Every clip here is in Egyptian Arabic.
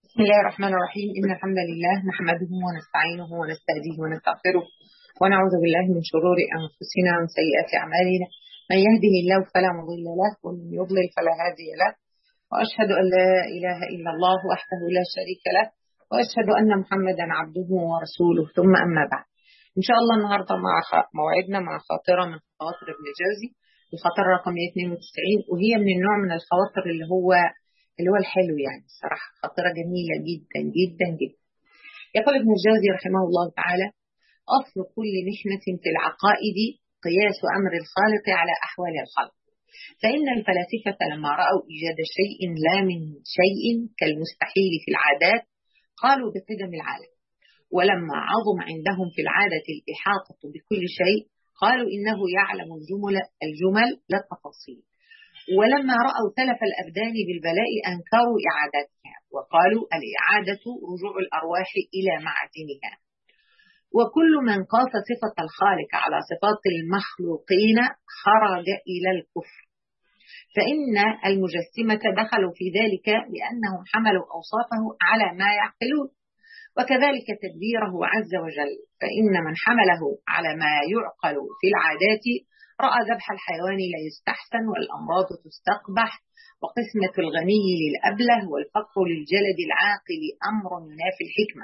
بسم الله الرحمن الرحيم إن الحمد لله نحمده ونستعينه ونستهديه ونستغفره ونعوذ بالله من شرور أنفسنا ومن سيئات أعمالنا من يهده الله فلا مضل له ومن يضلل فلا هادي له وأشهد أن لا إله إلا الله وحده لا شريك له وأشهد أن محمدا عبده ورسوله ثم أما بعد إن شاء الله النهاردة مع خ... موعدنا مع خاطرة من خواطر ابن جوزي الخاطرة رقم 192 وهي من النوع من الخواطر اللي هو اللي هو الحلو يعني الصراحة خاطرة جميلة جدا جدا جدا يقول ابن الجوزي رحمه الله تعالى أصل كل محنة في العقائد قياس أمر الخالق على أحوال الخلق فإن الفلاسفة لما رأوا إيجاد شيء لا من شيء كالمستحيل في العادات قالوا بقدم العالم ولما عظم عندهم في العادة الإحاطة بكل شيء قالوا إنه يعلم الجمل الجمل لا التفاصيل ولما رأوا تلف الأبدان بالبلاء أنكروا إعادتها وقالوا الإعادة رجوع الأرواح إلى معادنها وكل من قاس صفة الخالق على صفات المخلوقين خرج إلى الكفر فإن المجسمة دخلوا في ذلك لأنهم حملوا أوصافه على ما يعقلون وكذلك تدبيره عز وجل فإن من حمله على ما يعقل في العادات رأى ذبح الحيوان لا يستحسن والأمراض تستقبح وقسمة الغني للأبله والفقر للجلد العاقل أمر ينافي الحكمة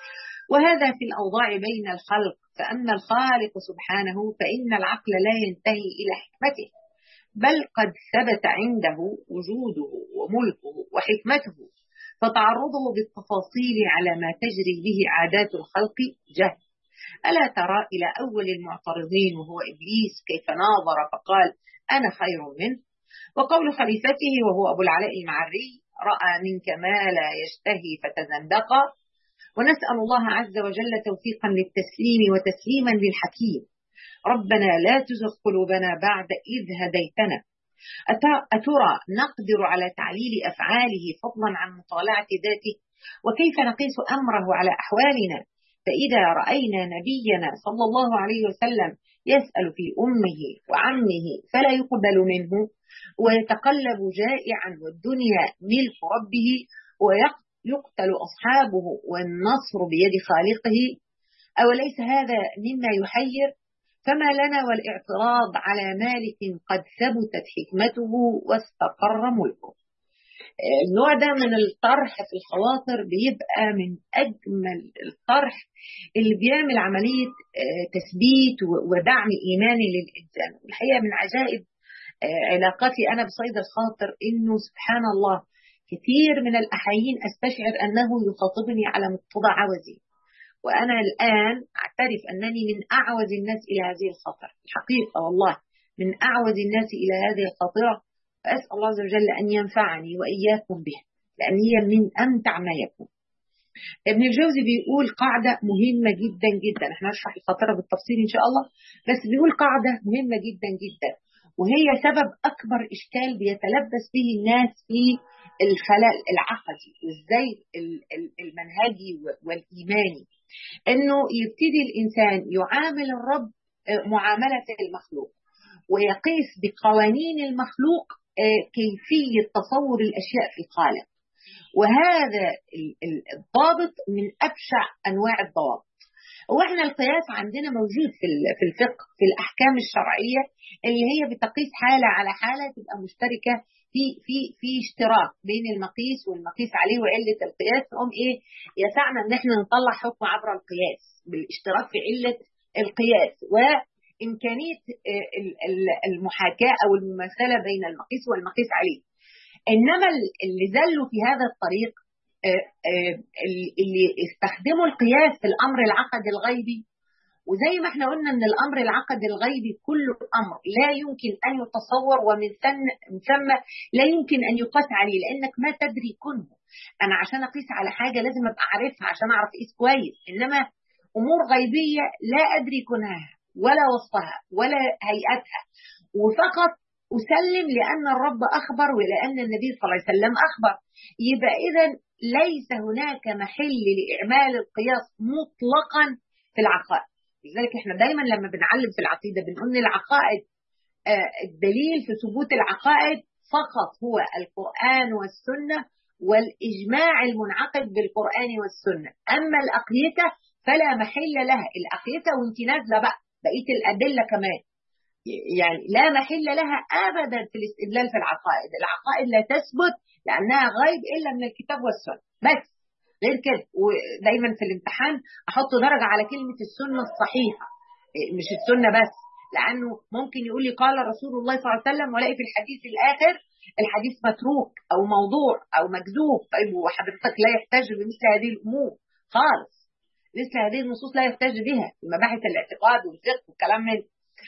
وهذا في الأوضاع بين الخلق فأما الخالق سبحانه فإن العقل لا ينتهي إلى حكمته بل قد ثبت عنده وجوده وملكه وحكمته فتعرضه بالتفاصيل على ما تجري به عادات الخلق جهل ألا ترى إلى أول المعترضين وهو إبليس كيف ناظر فقال أنا خير منه وقول خليفته وهو أبو العلاء المعري رأى منك ما لا يشتهي فتزندق ونسأل الله عز وجل توفيقا للتسليم وتسليما للحكيم ربنا لا تزغ قلوبنا بعد إذ هديتنا أترى نقدر على تعليل أفعاله فضلا عن مطالعة ذاته وكيف نقيس أمره على أحوالنا فإذا رأينا نبينا صلى الله عليه وسلم يسأل في أمه وعمه فلا يقبل منه ويتقلب جائعا والدنيا ملك ربه ويقتل أصحابه والنصر بيد خالقه أوليس هذا مما يحير فما لنا والاعتراض على مالك قد ثبتت حكمته واستقر ملكه النوع ده من الطرح في الخواطر بيبقى من أجمل الطرح اللي بيعمل عملية تثبيت ودعم إيماني للإنسان الحقيقة من عجائب علاقتي أنا بصيد الخاطر إنه سبحان الله كثير من الأحايين أستشعر أنه يخاطبني على مقتضى عوزي وأنا الآن أعترف أنني من أعوز الناس إلى هذه الخاطرة الحقيقة والله من أعوز الناس إلى هذه الخاطرة فأسأل الله عز وجل أن ينفعني وإياكم بها لأن هي من أمتع ما يكون ابن الجوزي بيقول قاعدة مهمة جدا جدا احنا نشرح الخاطرة بالتفصيل إن شاء الله بس بيقول قاعدة مهمة جدا جدا وهي سبب أكبر إشكال بيتلبس به الناس في الخلل العقدي وازاي المنهجي والإيماني انه يبتدي الانسان يعامل الرب معامله المخلوق ويقيس بقوانين المخلوق كيفيه تصور الاشياء في الخالق وهذا الضابط من ابشع انواع الضوابط واحنا القياس عندنا موجود في في الفقه في الاحكام الشرعيه اللي هي بتقيس حاله على حاله تبقى مشتركه في في في اشتراك بين المقيس والمقيس عليه وعله القياس نقوم ايه يسعنا ان احنا نطلع حكم عبر القياس بالاشتراك في عله القياس وامكانيه المحاكاه او المماثله بين المقيس والمقيس عليه انما اللي زلوا في هذا الطريق اللي استخدموا القياس في الامر العقد الغيبي وزي ما احنا قلنا ان الامر العقد الغيبي كله امر لا يمكن ان يتصور ومن ثم لا يمكن ان يقاس عليه لانك ما تدري كنه انا عشان اقيس على حاجه لازم ابقى عارفها عشان اعرف اقيس كويس انما امور غيبيه لا ادري كنهها ولا وصفها ولا هيئتها وفقط اسلم لان الرب اخبر ولان النبي صلى الله عليه وسلم اخبر يبقى اذا ليس هناك محل لاعمال القياس مطلقا في العقائد لذلك احنا دايما لما بنعلم في العقيده بنقول العقائد الدليل في ثبوت العقائد فقط هو القران والسنه والإجماع المنعقد بالقرآن والسنة أما الأقيسة فلا محل لها الأقيسة وانت نازلة بقى بقية الأدلة كمان يعني لا محل لها أبدا في الاستدلال في العقائد العقائد لا تثبت لأنها غيب إلا من الكتاب والسنة بس غير كده ودايما في الامتحان أحط درجة على كلمة السنة الصحيحة مش السنة بس لأنه ممكن يقول لي قال رسول الله صلى الله عليه وسلم ولاقي في الحديث الآخر الحديث متروك أو موضوع أو مكذوب طيب وحضرتك لا يحتاج بمثل هذه الأمور خالص مثل هذه النصوص لا يحتاج بها في مباحث الاعتقاد والفقه والكلام من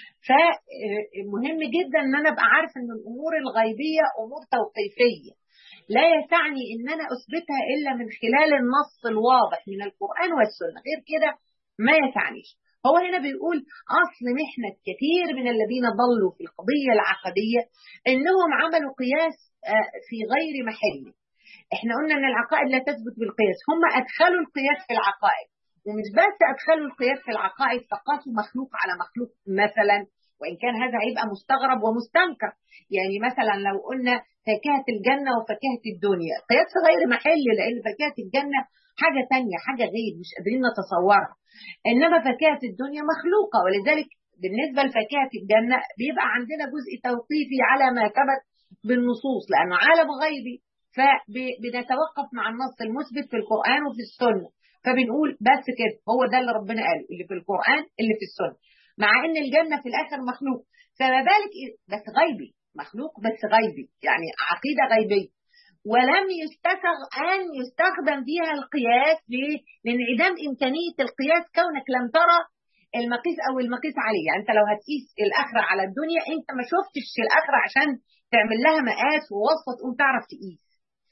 فمهم جدا ان انا ابقى عارف ان الامور الغيبيه امور توقيفيه لا يسعني ان انا اثبتها الا من خلال النص الواضح من القران والسنه غير كده ما يسعنيش هو هنا بيقول اصل محنه كثير من الذين ضلوا في القضيه العقديه انهم عملوا قياس في غير محله احنا قلنا ان العقائد لا تثبت بالقياس هم ادخلوا القياس في العقائد ومش بس ادخلوا القياس في العقائد فقاسوا مخلوق على مخلوق مثلا وان كان هذا هيبقى مستغرب ومستنكر يعني مثلا لو قلنا فاكهه الجنه وفاكهه الدنيا قياس غير محل لان فاكهه الجنه حاجه ثانيه حاجه غير مش قادرين نتصورها انما فاكهه الدنيا مخلوقه ولذلك بالنسبه لفاكهه الجنه بيبقى عندنا جزء توقيفي على ما ثبت بالنصوص لانه عالم غيبي فبنتوقف مع النص المثبت في القران وفي السنه فبنقول بس كده هو ده اللي ربنا قاله اللي في القرآن اللي في السنة مع ان الجنة في الاخر مخلوق فما بالك بس غيبي مخلوق بس غيبي يعني عقيدة غيبية ولم يستسغ أن يستخدم فيها القياس ليه؟ لانعدام إمكانية القياس كونك لم ترى المقيس أو المقيس عليه يعني أنت لو هتقيس الآخرة على الدنيا أنت ما شفتش الآخرة عشان تعمل لها مقاس ووصفة تقوم تعرف تقيس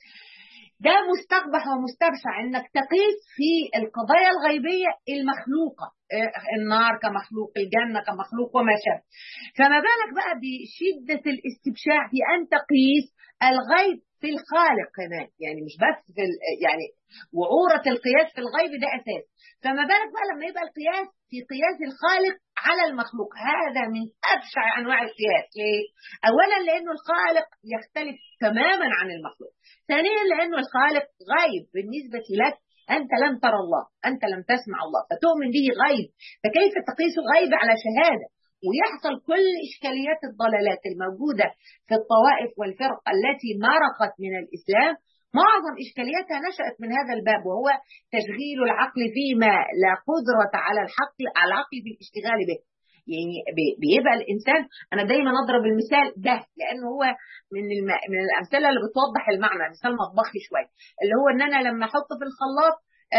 ده مستقبح ومستبشع انك تقيس في القضايا الغيبيه المخلوقه النار كمخلوق الجنه كمخلوق وما شابه فما بالك بقى بشده الاستبشاع في ان تقيس الغيب في الخالق كمان يعني مش بس في يعني وعوره القياس في الغيب ده اساس فما بالك بقى لما يبقى القياس في قياس الخالق على المخلوق هذا من ابشع انواع القياس ليه؟ اولا لانه الخالق يختلف تماما عن المخلوق ثانيا لأنه الخالق غيب بالنسبة لك أنت لم ترى الله أنت لم تسمع الله فتؤمن به غيب فكيف تقيس الغيب على شهادة ويحصل كل إشكاليات الضلالات الموجودة في الطوائف والفرق التي مرقت من الإسلام معظم إشكالياتها نشأت من هذا الباب وهو تشغيل العقل فيما لا قدرة على الحق على العقل بالاشتغال به يعني بيبقى الانسان انا دايما اضرب المثال ده لانه هو من الم... من الامثله اللي بتوضح المعنى مثال مطبخي شويه اللي هو ان انا لما احط في الخلاط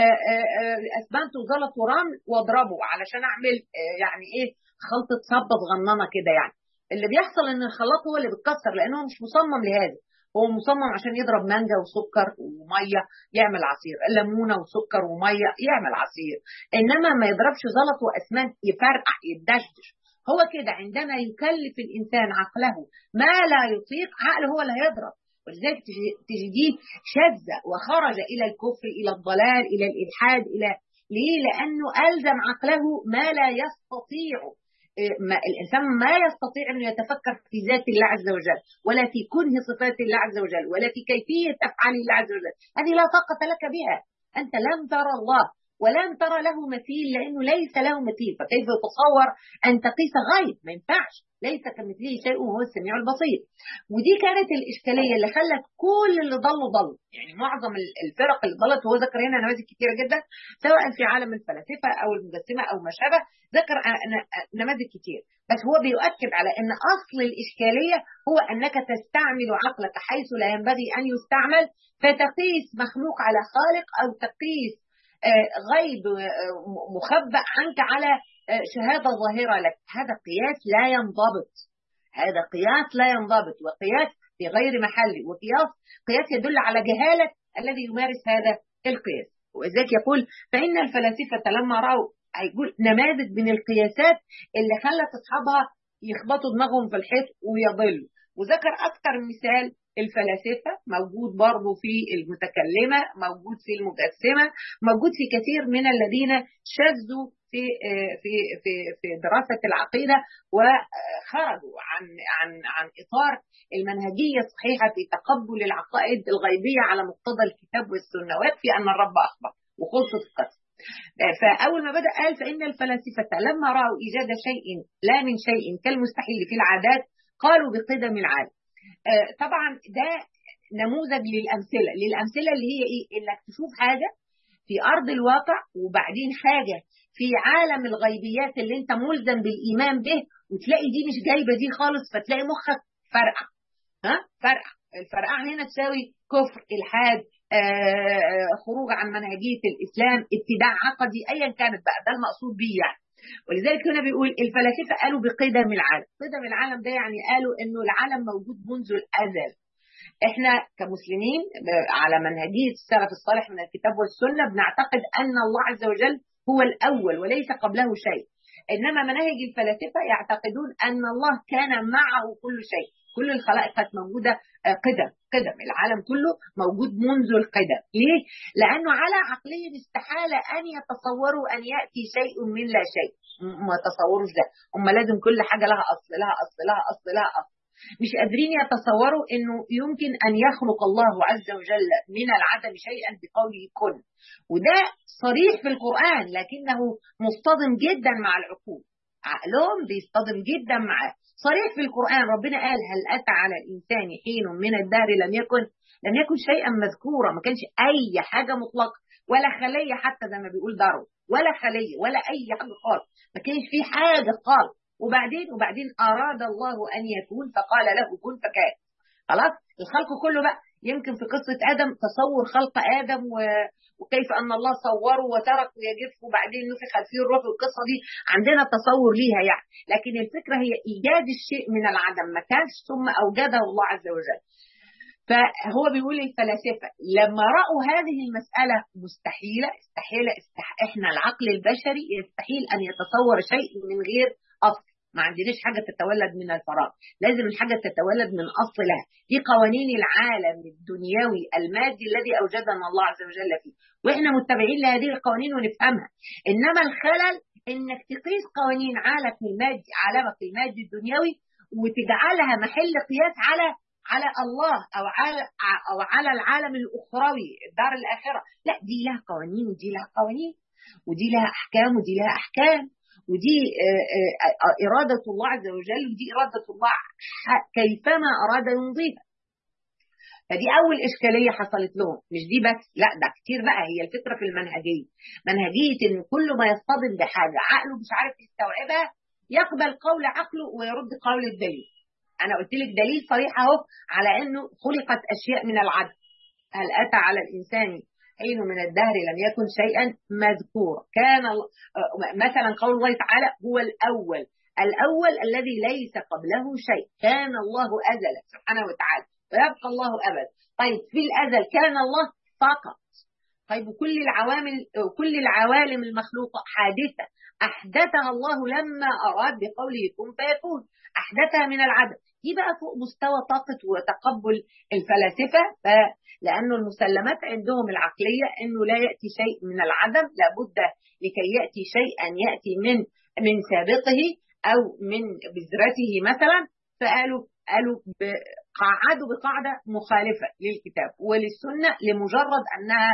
اسمنت وزلط ورمل واضربه علشان اعمل يعني ايه خلطه صبه صغننه كده يعني اللي بيحصل ان الخلاط هو اللي بيتكسر لانه هو مش مصمم لهذا هو مصمم عشان يضرب مانجا وسكر وميه يعمل عصير ليمونه وسكر وميه يعمل عصير انما ما يضربش زلط واسمنت يفرقع يدشدش هو كده عندما يكلف الانسان عقله ما لا يطيق عقله هو اللي هيضرب ولذلك تجديه شذ وخرج الى الكفر الى الضلال الى الالحاد الى ليه؟ لانه الزم عقله ما لا يستطيع ما الانسان ما يستطيع انه يتفكر في ذات الله عز وجل ولا في كنه صفات الله عز وجل ولا في كيفيه افعال الله عز وجل هذه لا طاقه لك بها انت لم ترى الله ولم ترى له مثيل لانه ليس له مثيل فكيف يتصور ان تقيس غيب ما ينفعش ليس كمثله شيء وهو السميع البصير ودي كانت الاشكاليه اللي خلت كل اللي ضلوا ضلوا يعني معظم الفرق اللي ضلت وهو ذكر هنا نماذج كثيره جدا سواء في عالم الفلاسفه او المجسمه او ما شابه ذكر نماذج كثير بس هو بيؤكد على ان اصل الاشكاليه هو انك تستعمل عقلك حيث لا ينبغي ان يستعمل فتقيس مخلوق على خالق او تقيس غيب مخبأ عنك على شهادة ظاهرة لك هذا قياس لا ينضبط هذا قياس لا ينضبط وقياس في غير محله وقياس قياس يدل على جهالة الذي يمارس هذا القياس ولذلك يقول فإن الفلاسفة لما رأوا هيقول نماذج من القياسات اللي خلت أصحابها يخبطوا دماغهم في الحيط ويضلوا وذكر أكثر مثال الفلاسفة موجود برضه في المتكلمة موجود في المجسمة موجود في كثير من الذين شذوا في في في في دراسه العقيده وخرجوا عن عن عن اطار المنهجيه الصحيحه في تقبل العقائد الغيبيه على مقتضى الكتاب والسنه ويكفي ان الرب اخبر وخلصت القصه. فاول ما بدا قال فان الفلاسفه لما راوا ايجاد شيء لا من شيء كالمستحيل في العادات قالوا بقدم العالم. طبعا ده نموذج للامثله، للامثله اللي هي ايه؟ انك تشوف حاجه في ارض الواقع وبعدين حاجه في عالم الغيبيات اللي انت ملزم بالايمان به وتلاقي دي مش جايبه دي خالص فتلاقي مخك فرقع ها فرقع الفرقعه هنا تساوي كفر الحاد آه خروج عن منهجيه الاسلام ابتداع عقدي ايا كانت بقى ده المقصود بيه يعني ولذلك هنا بيقول الفلاسفه قالوا بقدم العالم قدم العالم ده يعني قالوا انه العالم موجود منذ الازل احنا كمسلمين على منهجيه السلف الصالح من الكتاب والسنه بنعتقد ان الله عز وجل هو الاول وليس قبله شيء انما مناهج الفلاسفه يعتقدون ان الله كان معه كل شيء كل الخلائق كانت موجوده قدم قدم العالم كله موجود منذ القدم ليه لانه على عقلهم استحاله ان يتصوروا ان ياتي شيء من لا شيء ما تصوروش ده هم لازم كل حاجه لها اصل لها اصل لها اصل لها اصل مش قادرين يتصوروا انه يمكن ان يخلق الله عز وجل من العدم شيئا بقوله كن وده صريح في القران لكنه مصطدم جدا مع العقول عقلهم بيصطدم جدا معاه صريح في القران ربنا قال هل اتى على الانسان حين من الدهر لم يكن لم يكن شيئا مذكورا ما كانش اي حاجه مطلقه ولا خليه حتى زي ما بيقول دارو ولا خليه ولا اي حاجه خالص ما كانش في حاجه خالص وبعدين وبعدين أراد الله أن يكون فقال له كن فكان خلاص الخلق كله بقى يمكن في قصة آدم تصور خلق آدم و... وكيف أن الله صوره وتركه يجف وبعدين نفخ فيه الروح والقصة دي عندنا تصور ليها يعني لكن الفكرة هي إيجاد الشيء من العدم ما كانش ثم أوجده الله عز وجل فهو بيقول الفلاسفة لما رأوا هذه المسألة مستحيلة استحيلة استح... احنا العقل البشري يستحيل أن يتصور شيء من غير أصل ما عندناش حاجة تتولد من الفراغ لازم الحاجة تتولد من أصل لها دي قوانين العالم الدنيوي المادي الذي أوجدنا الله عز وجل فيه وإحنا متبعين لهذه القوانين ونفهمها إنما الخلل إنك تقيس قوانين عالمك المادي عالمك المادي الدنيوي وتجعلها محل قياس على على الله او على او على العالم الاخروي الدار الاخره لا دي لها قوانين ودي لها قوانين ودي لها احكام ودي لها احكام ودي إرادة الله عز وجل ودي إرادة الله كيفما أراد يمضيها فدي أول إشكالية حصلت لهم مش دي بس لا ده كتير بقى هي الفكرة في المنهجية منهجية إن كل ما يصطدم بحاجة عقله مش عارف يستوعبها يقبل قول عقله ويرد قول الدليل أنا قلت لك دليل صريح أهو على إنه خلقت أشياء من العدل هل أتى على الإنسان حين من الدهر لم يكن شيئا مذكورا كان مثلا قول الله تعالى هو الأول الأول الذي ليس قبله شيء كان الله أزلا سبحانه وتعالى ويبقى الله أبدا طيب في الأزل كان الله فقط طيب وكل العوامل كل العوالم المخلوقة حادثة أحدثها الله لما أراد بقوله كن فيكون أحدثها من العدم دي بقى فوق مستوى طاقة وتقبل الفلاسفة لأنه المسلمات عندهم العقلية أنه لا يأتي شيء من العدم لابد لكي يأتي شيء أن يأتي من من سابقه أو من بذرته مثلا فقالوا قالوا قعدوا بقاعدة مخالفة للكتاب وللسنة لمجرد أنها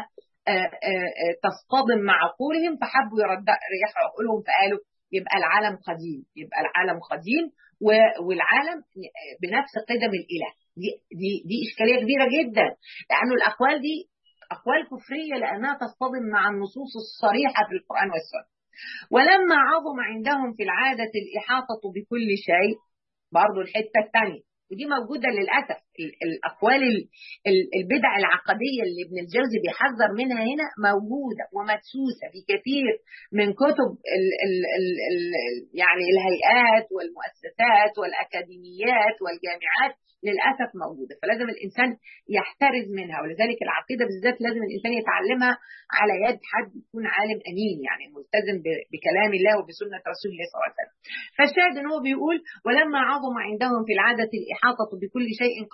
تصطدم مع عقولهم فحبوا يريحوا عقولهم فقالوا يبقى العالم قديم يبقى العالم قديم والعالم بنفس قدم الاله دي دي دي اشكاليه كبيره جدا لانه الاقوال دي اقوال كفريه لانها تصطدم مع النصوص الصريحه في القران والسنه ولما عظم عندهم في العاده الاحاطه بكل شيء برضه الحته الثانيه ودي موجوده للاسف الاقوال البدع العقديه اللي ابن الجوزي بيحذر منها هنا موجوده ومدسوسه في كثير من كتب ال ال ال ال يعني الهيئات والمؤسسات والاكاديميات والجامعات للاسف موجوده فلازم الانسان يحترز منها ولذلك العقيده بالذات لازم الانسان يتعلمها على يد حد يكون عالم امين يعني ملتزم بكلام الله وبسنه رسول الله صلى الله عليه وسلم فالشاهد ان هو بيقول ولما عظم عندهم في العاده الاحاطه بكل شيء قال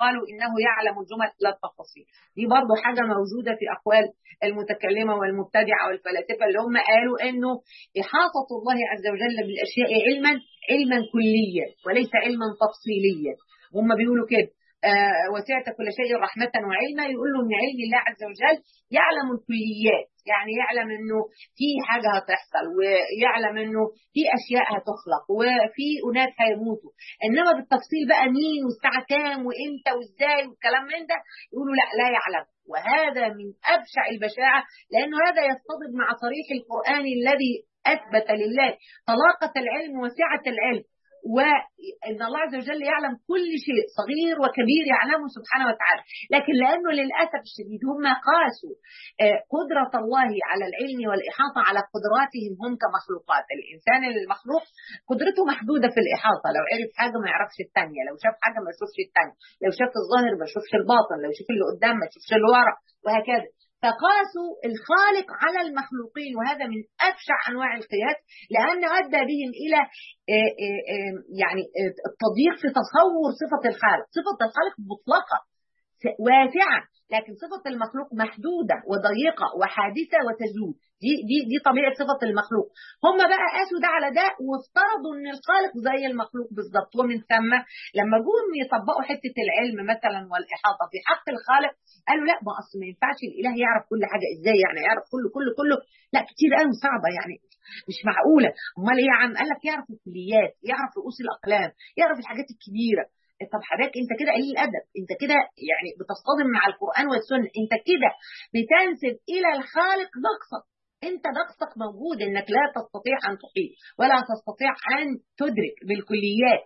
قالوا إنه يعلم الجمل لا التفاصيل دي برضو حاجة موجودة في أقوال المتكلمة والمبتدعة والفلاسفة اللي هم قالوا إنه إحاطة الله عز وجل بالأشياء علما علما كليا وليس علما تفصيليا هم بيقولوا كده آه وسعت كل شيء رحمة وعلما يقول له ان علم الله عز وجل يعلم الكليات يعني يعلم انه في حاجة هتحصل ويعلم انه في اشياء هتخلق وفي اناس هيموتوا انما بالتفصيل بقى مين والساعة كام وامتى وازاي والكلام من ده يقولوا لا لا يعلم وهذا من ابشع البشاعة لانه هذا يصطدم مع صريح القرآن الذي اثبت لله طلاقة العلم وسعة العلم وان الله عز وجل يعلم كل شيء صغير وكبير يعلمه سبحانه وتعالى لكن لانه للاسف الشديد هم قاسوا قدره الله على العلم والاحاطه على قدراتهم هم كمخلوقات الانسان المخلوق قدرته محدوده في الاحاطه لو عرف حاجه ما يعرفش الثانيه لو شاف حاجه ما يشوفش الثانيه لو شاف الظاهر ما يشوفش الباطن لو شاف اللي قدام ما يشوفش اللي ورا وهكذا فقاسوا الخالق على المخلوقين وهذا من أبشع أنواع القياس لأنه أدى بهم إلى يعني التضييق في تصور صفة الخالق صفة الخالق مطلقة واسعة لكن صفة المخلوق محدودة وضيقة وحادثة وتزول دي دي دي طبيعة صفة المخلوق هم بقى قاسوا ده على ده وافترضوا ان الخالق زي المخلوق بالظبط ومن ثم لما جم يطبقوا حتة العلم مثلا والإحاطة في حق الخالق قالوا لا ما اصل ما ينفعش الاله يعرف كل حاجة ازاي يعني يعرف كله كله كله لا كتير قوي صعبة يعني مش معقولة امال ايه يا عم قال لك يعرف الكليات يعرف رؤوس الاقلام يعرف الحاجات الكبيرة طب حضرتك انت كده قليل الادب انت كده يعني بتصطدم مع القران والسنه انت كده بتنسب الى الخالق نقصك انت نقصك موجود انك لا تستطيع ان تحيط ولا تستطيع ان تدرك بالكليات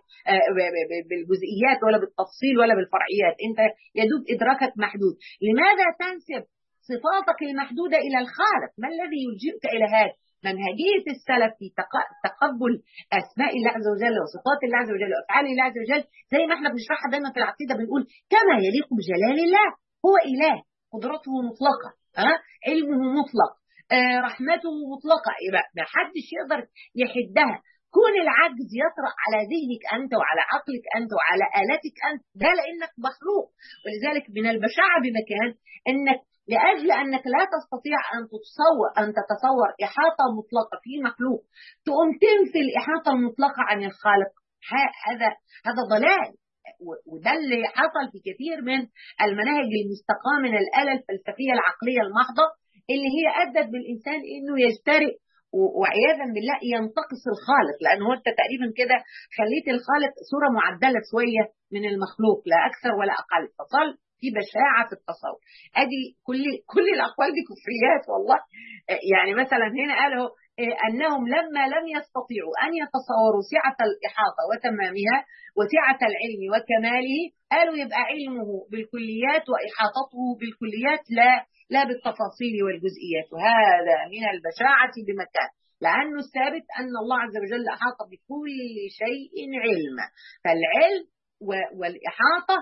بالجزئيات ولا بالتفصيل ولا بالفرعيات انت يدوب ادراكك محدود لماذا تنسب صفاتك المحدوده الى الخالق ما الذي يلجئك الى هذا منهجية السلف في تقبل أسماء الله عز وجل وصفات الله عز وجل وأفعال الله عز وجل زي ما احنا بنشرحها دايما في العقيدة بنقول كما يليق بجلال الله هو إله قدرته مطلقة أه؟ علمه مطلق آه رحمته مطلقة يبقى ما حدش يقدر يحدها كون العجز يطرأ على ذهنك أنت وعلى عقلك أنت وعلى آلاتك أنت ده لأنك مخلوق ولذلك من البشاعة بمكان أنك لأجل أنك لا تستطيع أن تتصور أن تتصور إحاطة مطلقة في مخلوق تقوم تنفي الإحاطة المطلقة عن الخالق هذا هذا ضلال وده اللي حصل في كثير من المناهج المستقاة من الآلة الفلسفية العقلية المحضة اللي هي أدت بالإنسان إنه يجترئ وعياذا بالله ينتقص الخالق لأن هو أنت تقريبا كده خليت الخالق صورة معدلة شوية من المخلوق لا أكثر ولا أقل فصل في بشاعة في التصور ادي كل كل الاقوال دي كفريات والله يعني مثلا هنا قالوا انهم لما لم يستطيعوا ان يتصوروا سعة الاحاطة وتمامها وسعة العلم وكماله قالوا يبقى علمه بالكليات واحاطته بالكليات لا لا بالتفاصيل والجزئيات وهذا من البشاعة بمكان لأنه الثابت أن الله عز وجل أحاط بكل شيء علما فالعلم والإحاطة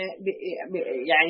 يعني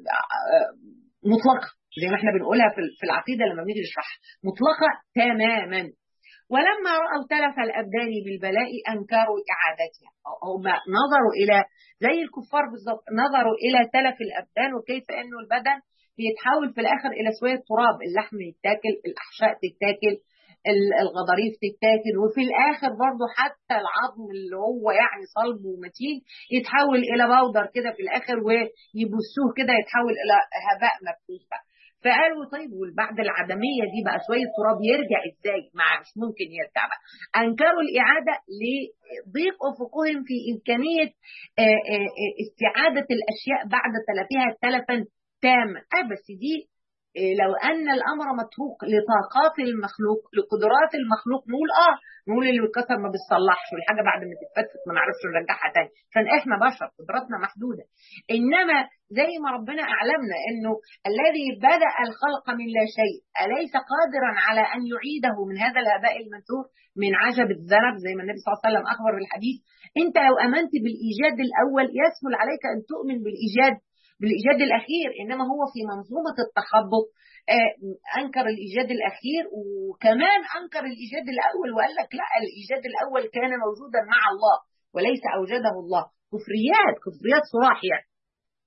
مطلقه زي ما احنا بنقولها في العقيده لما بنيجي نشرحها مطلقه تماما ولما راوا تلف الابدان بالبلاء انكروا اعادتها هم نظروا الى زي الكفار بالظبط نظروا الى تلف الابدان وكيف انه البدن بيتحول في الاخر الى شويه تراب اللحم يتاكل الاحشاء تتاكل الغضاريف تتاكل وفي الاخر برضه حتى العظم اللي هو يعني صلب ومتين يتحول الى بودر كده في الاخر ويبصوه كده يتحول الى هباء مبثوث فقالوا طيب وبعد العدميه دي بقى شويه تراب يرجع ازاي؟ ما مش ممكن يرجع بقى. انكروا الاعاده لضيق افقهم في امكانيه استعاده الاشياء بعد تلفها تلفا تاما، اه بس دي لو ان الامر متروك لطاقات المخلوق لقدرات المخلوق نقول اه نقول اللي اتكسر ما بيتصلحش والحاجه بعد ما تتفتت ما نعرفش نرجعها تاني عشان احنا بشر قدراتنا محدوده انما زي ما ربنا اعلمنا انه الذي بدا الخلق من لا شيء اليس قادرا على ان يعيده من هذا الهباء المنثور من عجب الذنب زي ما النبي صلى الله عليه وسلم اخبر بالحديث انت لو امنت بالايجاد الاول يسهل عليك ان تؤمن بالايجاد بالايجاد الاخير انما هو في منظومه التخبط انكر الايجاد الاخير وكمان انكر الايجاد الاول وقال لك لا الايجاد الاول كان موجودا مع الله وليس اوجده الله كفريات كفريات صراح يعني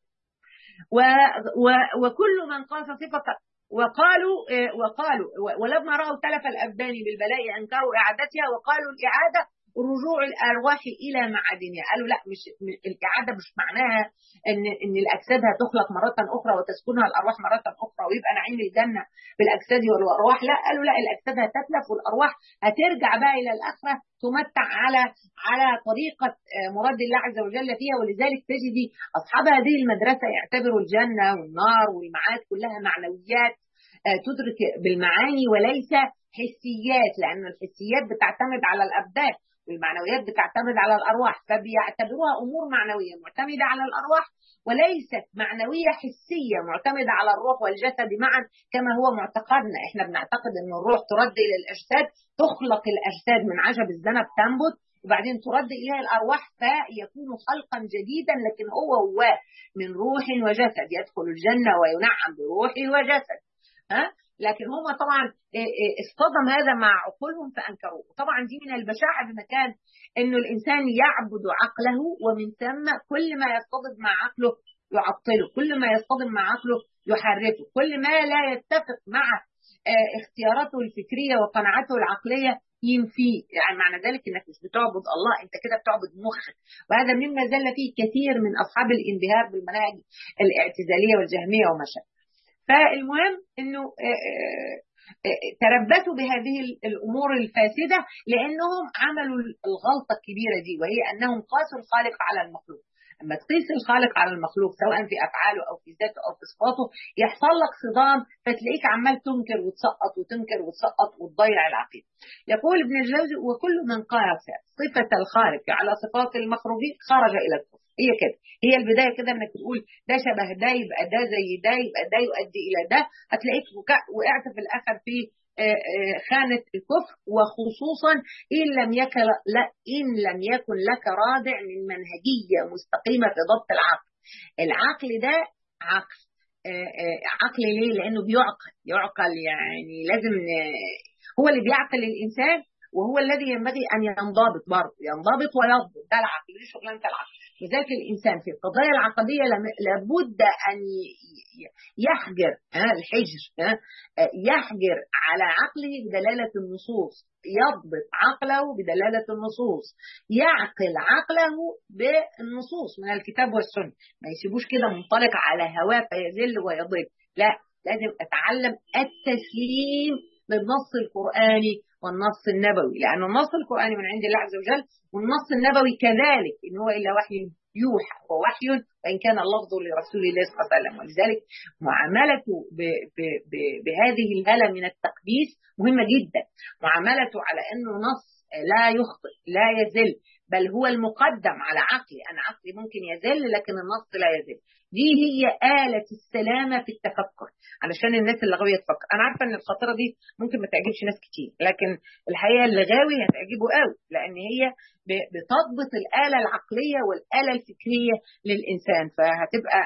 و و وكل من قاس صفة وقالوا وقالوا ولما رأوا تلف الأبدان بالبلاء أنكروا إعادتها وقالوا الإعادة رجوع الارواح الى معادنها قالوا لا مش الاعاده مش معناها ان ان الاجساد هتخلق مره اخرى وتسكنها الارواح مره اخرى ويبقى نعيم الجنه بالاجساد والارواح لا قالوا لا الاجساد هتتلف والارواح هترجع بقى الى الاخره تمتع على على طريقه مراد الله عز وجل فيها ولذلك تجدي اصحاب هذه المدرسه يعتبروا الجنه والنار والمعاد كلها معنويات تدرك بالمعاني وليس حسيات لان الحسيات بتعتمد على الابدان والمعنويات بتعتمد على الارواح فبيعتبروها امور معنويه معتمده على الارواح وليست معنويه حسيه معتمده على الروح والجسد معا كما هو معتقدنا احنا بنعتقد ان الروح ترد الى الاجساد تخلق الاجساد من عجب الذنب تنبت وبعدين ترد اليها الارواح فيكون خلقا جديدا لكن هو هو من روح وجسد يدخل الجنه وينعم بروح وجسد ها لكن هم طبعا اصطدم هذا مع عقولهم فانكروه طبعا دي من البشاعه بمكان انه الانسان يعبد عقله ومن ثم كل ما يصطدم مع عقله يعطله كل ما يصطدم مع عقله يحرفه كل ما لا يتفق مع اختياراته الفكريه وقناعاته العقليه ينفيه يعني معنى ذلك انك مش بتعبد الله انت كده بتعبد مخك وهذا مما زل فيه كثير من اصحاب الانبهار بالمناهج الاعتزاليه والجهميه وما شابه فالمهم انه تربثوا بهذه الامور الفاسده لانهم عملوا الغلطه الكبيره دي وهي انهم قاسوا الخالق على المخلوق اما تقيس الخالق على المخلوق سواء في افعاله او في ذاته او في صفاته يحصل لك صدام فتلاقيك عمال تنكر وتسقط وتنكر وتسقط وتضيع العقيده. يقول ابن الجوزي وكل من قاس صفه الخالق على صفات المخلوقين خرج الى الكفر. هي كده هي البدايه كده انك تقول ده شبه ده يبقى ده زي ده يبقى ده يؤدي الى ده هتلاقيك وقعت في الاخر في خانة الكفر وخصوصا إن لم يكن لا إن لم يكن لك رادع من منهجية مستقيمة في ضبط العقل. العقل ده عقل عقل ليه؟ لأنه بيعقل يعقل يعني لازم هو اللي بيعقل الإنسان وهو الذي ينبغي أن ينضبط برضه ينضبط ويضبط ده العقل دي شغلانة العقل لذلك الإنسان في القضايا العقدية لابد أن يحجر الحجر يحجر على عقله بدلالة النصوص يضبط عقله بدلالة النصوص يعقل عقله بالنصوص من الكتاب والسنة ما يسيبوش كده منطلق على هواه فيذل ويضل لا لازم أتعلم التسليم بالنص القرآني والنص النبوي لأن النص القرآني من عند الله عز وجل والنص النبوي كذلك إن هو إلا وحي يوحى ووحي وإن كان اللفظ لرسول الله صلى الله عليه وسلم ولذلك معاملته ب ب ب بهذه الهالة من التقديس مهمة جدا معاملته على أنه نص لا يخطئ لا يزل بل هو المقدم على عقلي أنا عقلي ممكن يزل لكن النص لا يزل دي هي آلة السلامة في التفكر علشان الناس اللي غاوية تفكر أنا عارفة إن الخطيرة دي ممكن ما تعجبش ناس كتير لكن الحقيقة اللي غاوي هتعجبه قوي لأن هي بتضبط الآلة العقلية والآلة الفكرية للإنسان فهتبقى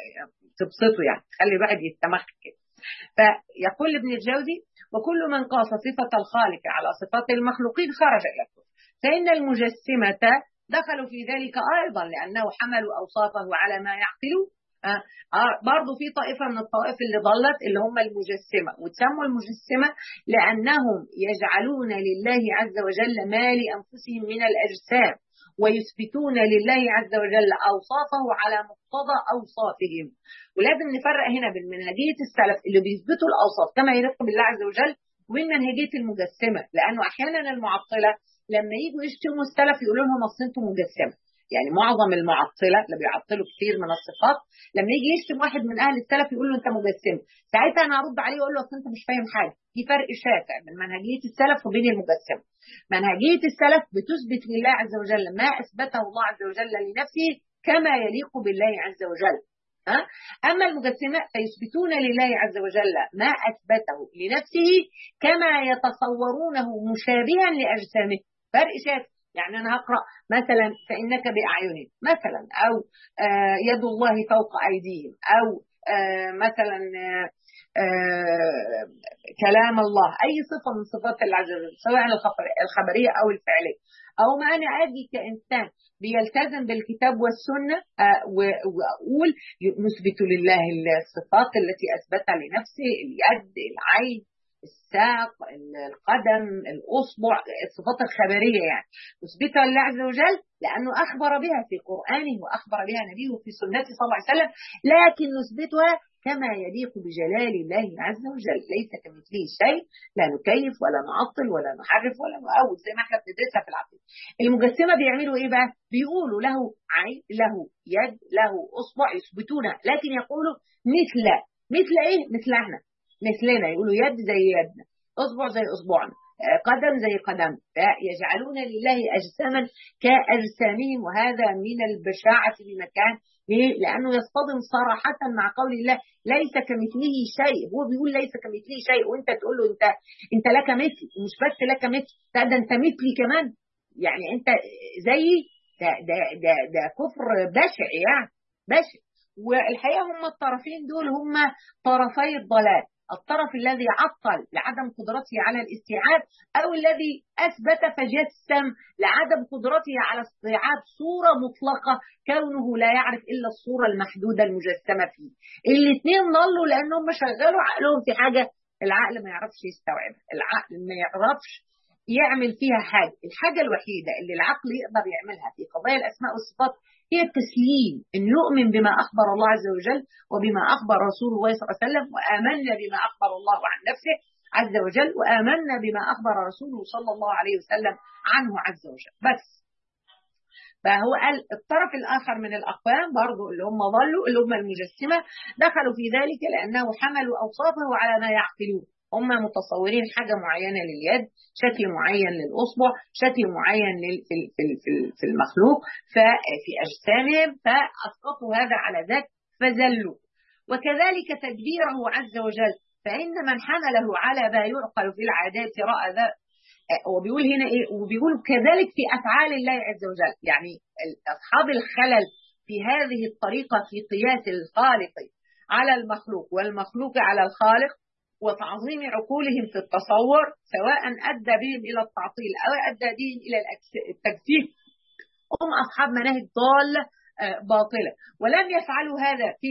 تبسطه يعني تخلي الواحد يستمخ كده فيقول ابن الجوزي وكل من قاس صفة الخالق على صفات المخلوقين خرج إلى الكفر فإن المجسمة دخلوا في ذلك أيضا لأنه حملوا أوصافه على ما يعقلوا آه آه برضو في طائفة من الطوائف اللي ضلت اللي هم المجسمة وتسموا المجسمة لأنهم يجعلون لله عز وجل ما لأنفسهم من الأجسام ويثبتون لله عز وجل أوصافه على مقتضى أوصافهم ولازم نفرق هنا بين منهجية السلف اللي بيثبتوا الأوصاف كما يليق بالله عز وجل وبين منهجية المجسمة لأنه أحيانا المعطلة لما يجوا يشتموا السلف يقولوا لهم أصل أنتم مجسمة يعني معظم المعطله اللي بيعطلوا كثير من الصفات لما يجي يشتم واحد من اهل السلف يقول له انت مجسم ساعتها انا هرد عليه واقول له اصل انت مش فاهم حاجه في فرق شاسع بين منهجيه السلف وبين المجسم منهجيه السلف بتثبت لله عز وجل ما اثبته الله عز وجل لنفسه كما يليق بالله عز وجل ها؟ أما المجسمة فيثبتون لله عز وجل ما أثبته لنفسه كما يتصورونه مشابها لأجسامه فرق شاسع يعني أنا هقرأ مثلا فإنك بأعينهم مثلا أو آه يد الله فوق أيديهم أو آه مثلا آه آه كلام الله اي صفه من صفات الله عز وجل سواء الخبريه او الفعليه او ما انا اجي كانسان بيلتزم بالكتاب والسنه آه واقول نثبت لله الصفات التي اثبتها لنفسه اليد العين الساق القدم الاصبع الصفات الخبريه يعني نثبتها لله عز وجل لانه اخبر بها في قرانه واخبر بها نبيه في سنته صلى الله عليه وسلم لكن نثبتها كما يليق بجلال الله عز وجل ليس كمثله شيء لا نكيف ولا نعطل ولا نحرف ولا نؤول زي ما احنا بندرسها في العقيده المجسمه بيعملوا ايه بقى بيقولوا له عين له يد له اصبع يثبتونها لكن يقولوا مثل مثل ايه مثل احنا مثلنا يقولوا يد زي يدنا اصبع زي اصبعنا قدم زي قدم يجعلون لله اجساما كاجسامهم وهذا من البشاعه بمكان ليه؟ لانه يصطدم صراحه مع قول الله ليس كمثله شيء هو بيقول ليس كمثله شيء وانت تقول له انت انت لك مثل ومش بس لك مثل لا ده انت مثلي كمان يعني انت زيي ده ده ده, ده كفر بشع يعني بشع والحقيقه هم الطرفين دول هم طرفي الضلال الطرف الذي عطل لعدم قدرته على الاستيعاب او الذي اثبت فجسم لعدم قدرته على استيعاب صوره مطلقه كونه لا يعرف الا الصوره المحدوده المجسمه فيه. الاثنين ضلوا لانهم شغلوا عقلهم في حاجه العقل ما يعرفش يستوعبها، العقل ما يعرفش يعمل فيها حاجه، الحاجه الوحيده اللي العقل يقدر يعملها في قضايا الاسماء والصفات هي التسليم ان يؤمن بما اخبر الله عز وجل وبما اخبر رسول الله صلى الله عليه وسلم وامنا بما اخبر الله عن نفسه عز وجل وامنا بما اخبر رسوله صلى الله عليه وسلم عنه عز وجل بس فهو قال الطرف الاخر من الاقوام برضه اللي هم ضلوا اللي هم المجسمه دخلوا في ذلك لانه حملوا اوصافه على ما يعقلون هم متصورين حاجة معينة لليد شكل معين للأصبع شكل معين في المخلوق في أجسامهم فأسقطوا هذا على ذاك فزلوا وكذلك تدبيره عز وجل فإن من حمله على ما يعقل في العادات رأى ذا وبيقول هنا ايه وبيقول كذلك في افعال الله عز وجل يعني اصحاب الخلل في هذه الطريقه في قياس الخالق على المخلوق والمخلوق على الخالق وتعظيم عقولهم في التصور سواء أدى بهم إلى التعطيل أو أدى بهم إلى التكذيب هم أصحاب مناهج ضالة باطلة ولم يفعلوا هذا في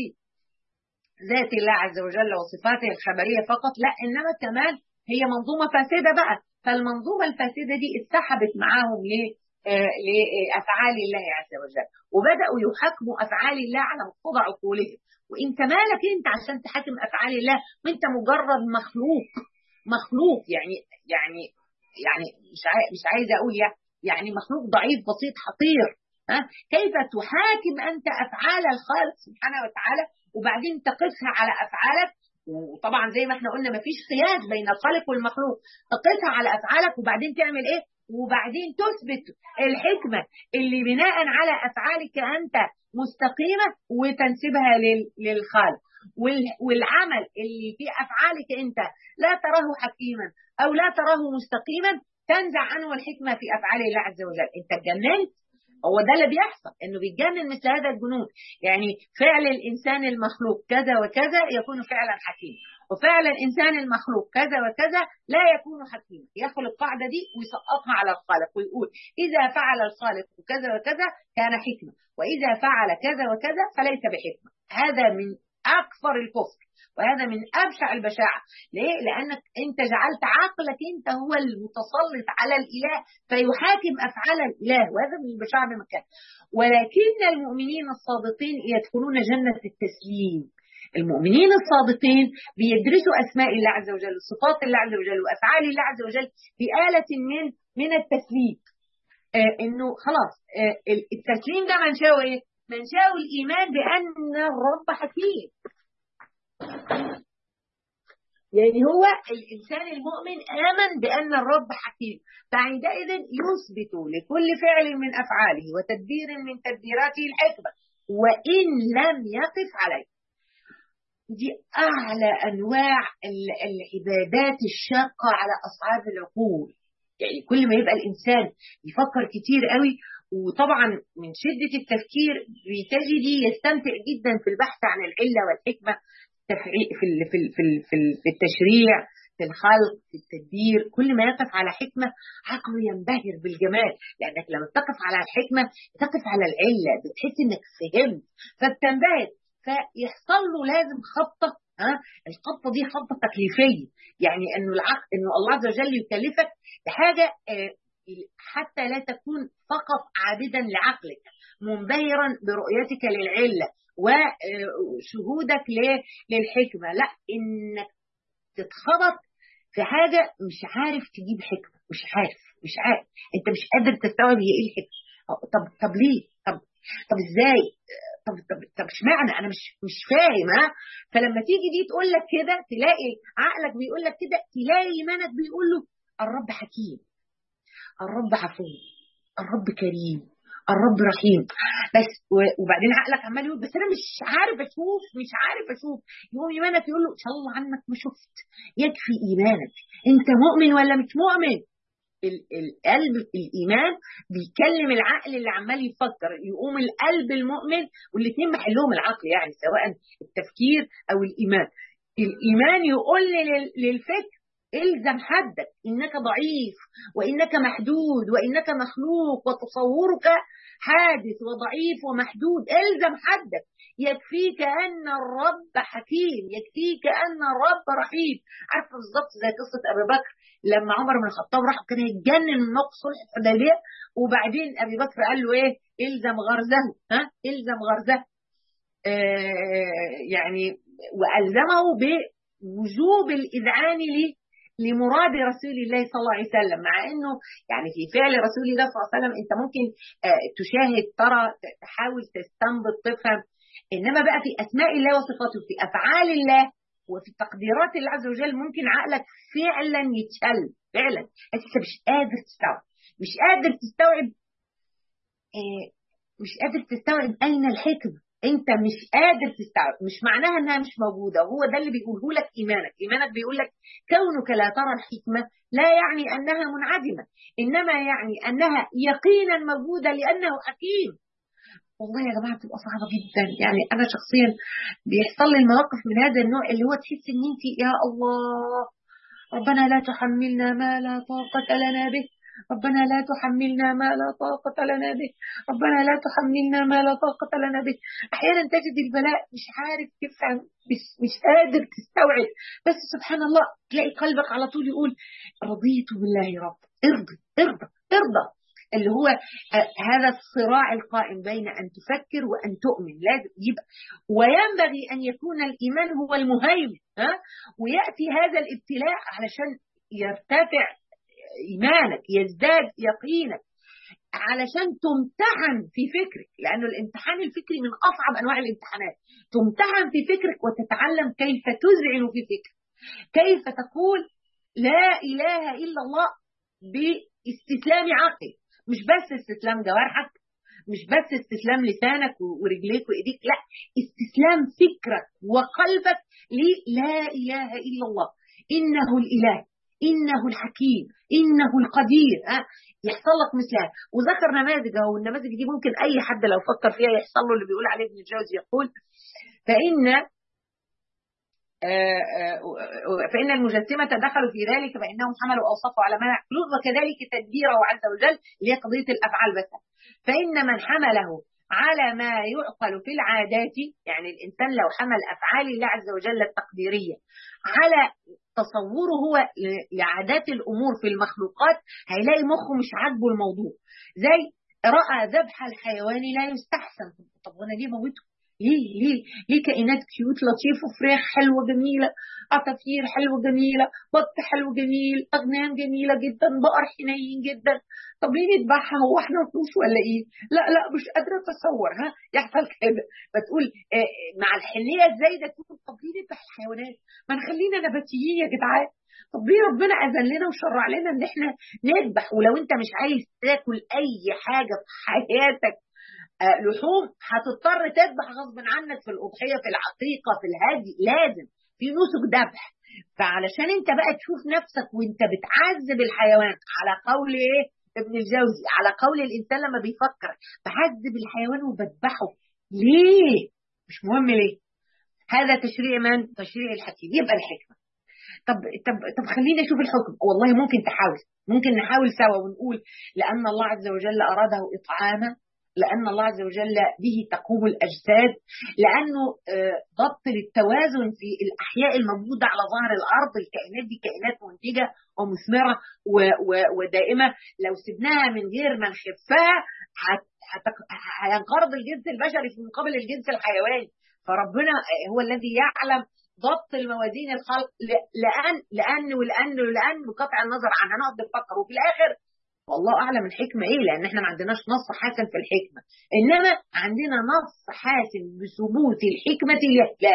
ذات الله عز وجل وصفاته الخبرية فقط لا إنما كمان هي منظومة فاسدة بقى فالمنظومة الفاسدة دي اتسحبت معاهم ليه؟ لأفعال الله عز وجل وبدأوا يحاكموا أفعال الله على مقتضى عقولهم وانت مالك انت عشان تحاكم افعال الله وانت مجرد مخلوق مخلوق يعني يعني يعني مش مش عايز اقول يعني مخلوق ضعيف بسيط حقير ها كيف تحاكم انت افعال الخالق سبحانه وتعالى وبعدين تقيسها على افعالك وطبعا زي ما احنا قلنا مفيش قياس بين الخالق والمخلوق تقيسها على افعالك وبعدين تعمل ايه وبعدين تثبت الحكمه اللي بناء على افعالك انت مستقيمة وتنسبها للخالق والعمل اللي في أفعالك أنت لا تراه حكيما أو لا تراه مستقيما تنزع عنه الحكمة في أفعال الله عز وجل أنت اتجننت هو ده اللي بيحصل انه بيتجنن مثل هذا الجنون يعني فعل الانسان المخلوق كذا وكذا يكون فعلا حكيم وفعل الانسان المخلوق كذا وكذا لا يكون حكيما ياخذ القاعده دي ويسقطها على الخالق ويقول اذا فعل الخالق كذا وكذا كان حكمه واذا فعل كذا وكذا فليس بحكمه هذا من اكثر الكفر وهذا من ابشع البشاعه ليه لانك انت جعلت عقلك انت هو المتسلط على الاله فيحاكم افعال الاله وهذا من البشاعه بمكان ولكن المؤمنين الصادقين يدخلون جنه التسليم المؤمنين الصادقين بيدرسوا اسماء الله عز وجل صفات الله عز وجل وافعال الله عز وجل بآلة من من التسليم آه انه خلاص آه التسليم ده منشاه ايه؟ منشاه الايمان بان الرب حكيم يعني هو الإنسان المؤمن آمن بأن الرب حكيم فعندئذ يثبت لكل فعل من أفعاله وتدبير من تدبيراته الحكمة وإن لم يقف عليه دي أعلى أنواع العبادات الشاقة على أصحاب العقول يعني كل ما يبقى الإنسان يفكر كتير قوي وطبعا من شدة التفكير بتجدي يستمتع جدا في البحث عن العلة والحكمة في التشريع في الخلق في التدبير كل ما يقف على حكمة عقله ينبهر بالجمال لأنك لما تقف على الحكمة تقف على العلة بتحس إنك فهمت فبتنبهر فيحصل له لازم خبطة ها الخبطة دي خبطة تكليفية يعني إنه العقل إنه الله عز وجل يكلفك بحاجة حتى لا تكون فقط عابدا لعقلك منبهرا برؤيتك للعلة وشهودك للحكمة لا إنك تتخبط في حاجة مش عارف تجيب حكمة مش عارف مش عارف انت مش قادر تستوعب هي ايه الحكمة طب طب ليه طب طب ازاي طب طب طب اشمعنى انا مش مش فاهم ها فلما تيجي دي تقول لك كده تلاقي عقلك بيقول لك كده تلاقي ايمانك بيقول له الرب حكيم الرب عفو الرب كريم الرب رحيم بس وبعدين عقلك عمال يقول بس انا مش عارف اشوف مش عارف اشوف يقوم ايمانك يقول له ان شاء الله عنك ما شفت يكفي ايمانك انت مؤمن ولا مش مؤمن القلب الايمان بيكلم العقل اللي عمال يفكر يقوم القلب المؤمن والاثنين محلهم العقل يعني سواء التفكير او الايمان الايمان يقول للفكر الزم حدك انك ضعيف وانك محدود وانك مخلوق وتصورك حادث وضعيف ومحدود الزم حدك يكفيك ان الرب حكيم يكفيك ان الرب رحيم عارفه بالظبط زي قصه ابي بكر لما عمر بن الخطاب راح كان يتجنن من موقف صلح الحديبيه وبعدين ابي بكر قال له ايه الزم غرزه ها الزم غرزه آه يعني والزمه بوجوب الاذعان ليه لمراد رسول الله صلى الله عليه وسلم مع انه يعني في فعل رسول الله صلى الله عليه وسلم انت ممكن تشاهد ترى تحاول تستنبط تفهم انما بقى في اسماء الله وصفاته في افعال الله وفي تقديرات الله عز وجل ممكن عقلك فعلا يتشل فعلا انت مش قادر تستوعب مش قادر تستوعب مش قادر تستوعب اين الحكمه انت مش قادر تستوعب مش معناها انها مش موجوده وهو ده اللي بيقوله لك ايمانك ايمانك بيقول لك كونك لا ترى الحكمه لا يعني انها منعدمه انما يعني انها يقينا موجوده لانه حكيم والله يا جماعه بتبقى صعبه جدا يعني انا شخصيا بيحصل لي المواقف من هذا النوع اللي هو تحس ان انت يا الله ربنا لا تحملنا ما لا طاقه لنا به ربنا لا تحملنا ما لا طاقة لنا به ربنا لا تحملنا ما لا طاقة لنا به أحيانا تجد البلاء مش عارف تفهم مش, مش قادر تستوعب بس سبحان الله تلاقي قلبك على طول يقول رضيت بالله رب ارضى ارضى ارضى اللي هو هذا الصراع القائم بين أن تفكر وأن تؤمن لازم يبقى وينبغي أن يكون الإيمان هو المهيمن ها ويأتي هذا الابتلاء علشان يرتفع إيمانك يزداد يقينك علشان تمتحن في فكرك لأنه الامتحان الفكري من أصعب أنواع الامتحانات تمتحن في فكرك وتتعلم كيف تذعن في فكرك كيف تقول لا إله إلا الله باستسلام عقلك مش بس استسلام جوارحك مش بس استسلام لسانك ورجليك وايديك لا استسلام فكرك وقلبك للا اله الا الله انه الاله انه الحكيم انه القدير أه؟ يحصل لك مثلها وذكر نماذج اهو النماذج دي ممكن اي حد لو فكر فيها يحصل له اللي بيقول عليه ابن الجوزي يقول فان فإن المجسمة دخلوا في ذلك فإنهم حملوا أوصافه على ما يعقلون وكذلك تدبيره عز وجل اللي هي قضية الأفعال بس فإن من حمله على ما يعقل في العادات يعني الإنسان لو حمل أفعال الله عز وجل التقديرية على تصوره هو لعادات الأمور في المخلوقات هيلاقي مخه مش عاجبه الموضوع زي رأى ذبح الحيوان لا يستحسن طب وانا ليه موته ليه ليه ليه كائنات كيوت لطيف وفراخ حلوه جميله عصافير حلوه جميله بط حلو جميل اغنام جميله جدا بقر حنين جدا طب ليه نذبحها هو احنا فلوس ولا ايه؟ لا لا مش قادره اتصور ها يحصل كده فتقول آه مع الحنيه الزايده تقول طب ليه نذبح الحيوانات؟ ما نخلينا نباتيين يا جدعان طب ليه ربنا اذن لنا وشرع لنا ان احنا نذبح ولو انت مش عايز تاكل اي حاجه في حياتك لحوم هتضطر تذبح غصب عنك في الأضحية في العقيقة في الهدي لازم في نسك ذبح فعلشان انت بقى تشوف نفسك وانت بتعذب الحيوان على قول ايه ابن الجوزي على قول الانسان لما بيفكر بعذب الحيوان وبذبحه ليه مش مهم ليه هذا تشريع من تشريع الحكيم يبقى الحكمه طب طب طب خلينا نشوف الحكم والله ممكن تحاول ممكن نحاول سوا ونقول لان الله عز وجل اراده اطعاما لأن الله عز وجل به تقوم الأجساد لأنه ضبط للتوازن في الأحياء الموجودة على ظهر الأرض الكائنات دي كائنات منتجة ومثمرة ودائمة لو سبناها من غير ما نخفها هينقرض الجنس البشري في مقابل الجنس الحيواني فربنا هو الذي يعلم ضبط الموازين الخلق لأن لأن ولأن ولأن بقطع النظر عنها نقعد نفكر وفي الآخر والله اعلم الحكمه ايه لان احنا ما عندناش نص حاسم في الحكمه انما عندنا نص حاسم بثبوت الحكمه لله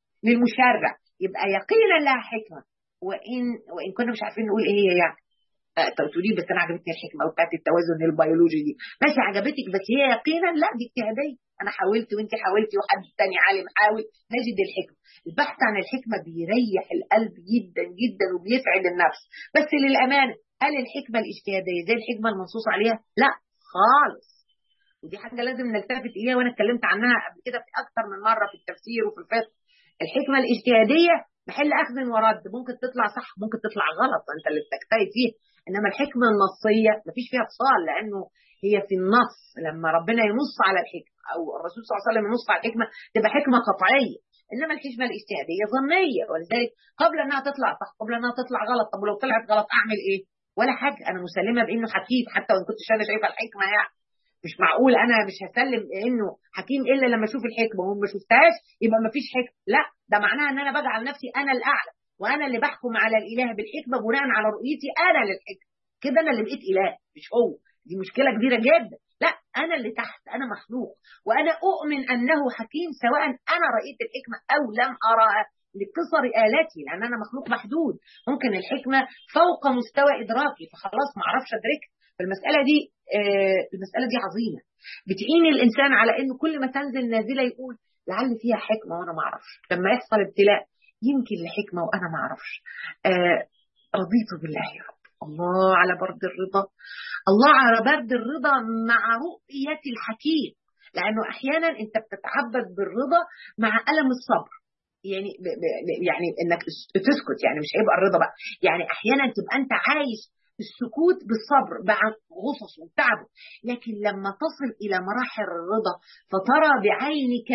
للمشرع يبقى يقينا لها حكمه وان وان كنا مش عارفين نقول ايه هي يعني تقولي بس انا عجبتني الحكمه بتاعت التوازن البيولوجي دي ماشي عجبتك بس هي يقينا لا دي اجتهاديه انا حاولت وانت حاولتي وحد تاني عالم حاول نجد الحكمه البحث عن الحكمه بيريح القلب جدا جدا وبيسعد النفس بس للامانه هل الحكمة الاجتهادية زي الحكمة المنصوص عليها؟ لا خالص ودي حاجة لازم نلتفت إليها وأنا اتكلمت عنها قبل كده في أكثر من مرة في التفسير وفي الفقه الحكمة الاجتهادية محل أخذ ورد ممكن تطلع صح ممكن تطلع غلط أنت اللي بتجتهد فيها إنما الحكمة النصية مفيش فيها فصال لأنه هي في النص لما ربنا ينص على الحكمة أو الرسول صلى الله عليه وسلم ينص على الحكمة تبقى حكمة قطعية انما الحكمه الاجتهاديه ظنيه ولذلك قبل انها تطلع صح قبل انها تطلع غلط طب ولو طلعت غلط اعمل ايه؟ ولا حاجه انا مسلمه بانه حكيم حتى وان كنتش انا شايفه الحكمه يعني مش معقول انا مش هسلم انه حكيم الا لما اشوف الحكمه وما شفتهاش يبقى ما فيش حكمه لا ده معناها ان انا بجعل نفسي انا الاعلى وانا اللي بحكم على الاله بالحكمه بناء على رؤيتي انا للحكمه كده انا اللي بقيت اله مش هو دي مشكله كبيره جدا لا انا اللي تحت انا مخلوق وانا اؤمن انه حكيم سواء انا رايت الحكمه او لم اراها لقصر آلاتي لأن أنا مخلوق محدود ممكن الحكمة فوق مستوى إدراكي فخلاص ما أعرفش أدركها فالمسألة دي آه المسألة دي عظيمة بتعين الإنسان على إنه كل ما تنزل نازلة يقول لعل فيها حكمة وأنا ما أعرفش لما يحصل ابتلاء يمكن لحكمة وأنا ما أعرفش آه رضيت بالله يا رب الله على برد الرضا الله على برد الرضا مع رؤية الحكيم لأنه أحيانا أنت بتتعبد بالرضا مع ألم الصبر يعني ب ب يعني انك تسكت يعني مش هيبقى الرضا بقى يعني احيانا تبقى انت عايش السكوت بالصبر مع غصص وتعبه لكن لما تصل الى مراحل الرضا فترى بعينك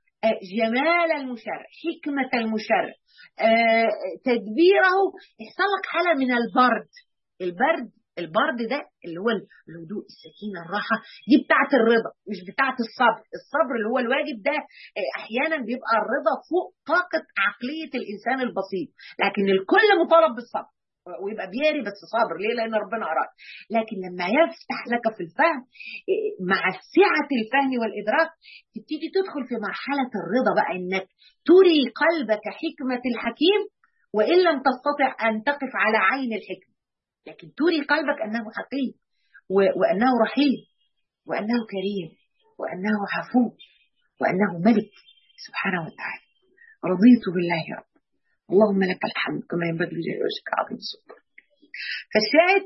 جمال المشرع حكمة المشرع تدبيره يحصل لك حالة من البرد البرد البرد ده اللي هو الهدوء السكينه الراحه دي بتاعه الرضا مش بتاعه الصبر الصبر اللي هو الواجب ده احيانا بيبقى الرضا فوق طاقه عقليه الانسان البسيط لكن الكل مطالب بالصبر ويبقى بياري بس صابر ليه لان ربنا اراد لكن لما يفتح لك في الفهم مع سعه الفهم والادراك تبتدي تدخل في مرحله الرضا بقى انك تري قلبك حكمه الحكيم وان لم تستطع ان تقف على عين الحكمه لكن تري قلبك انه حكيم وانه رحيم وانه كريم وانه عفو وانه ملك سبحانه وتعالى رضيت بالله يا رب اللهم لك الحمد كما ينبغي لوجهك عظيم سلطان فالشاهد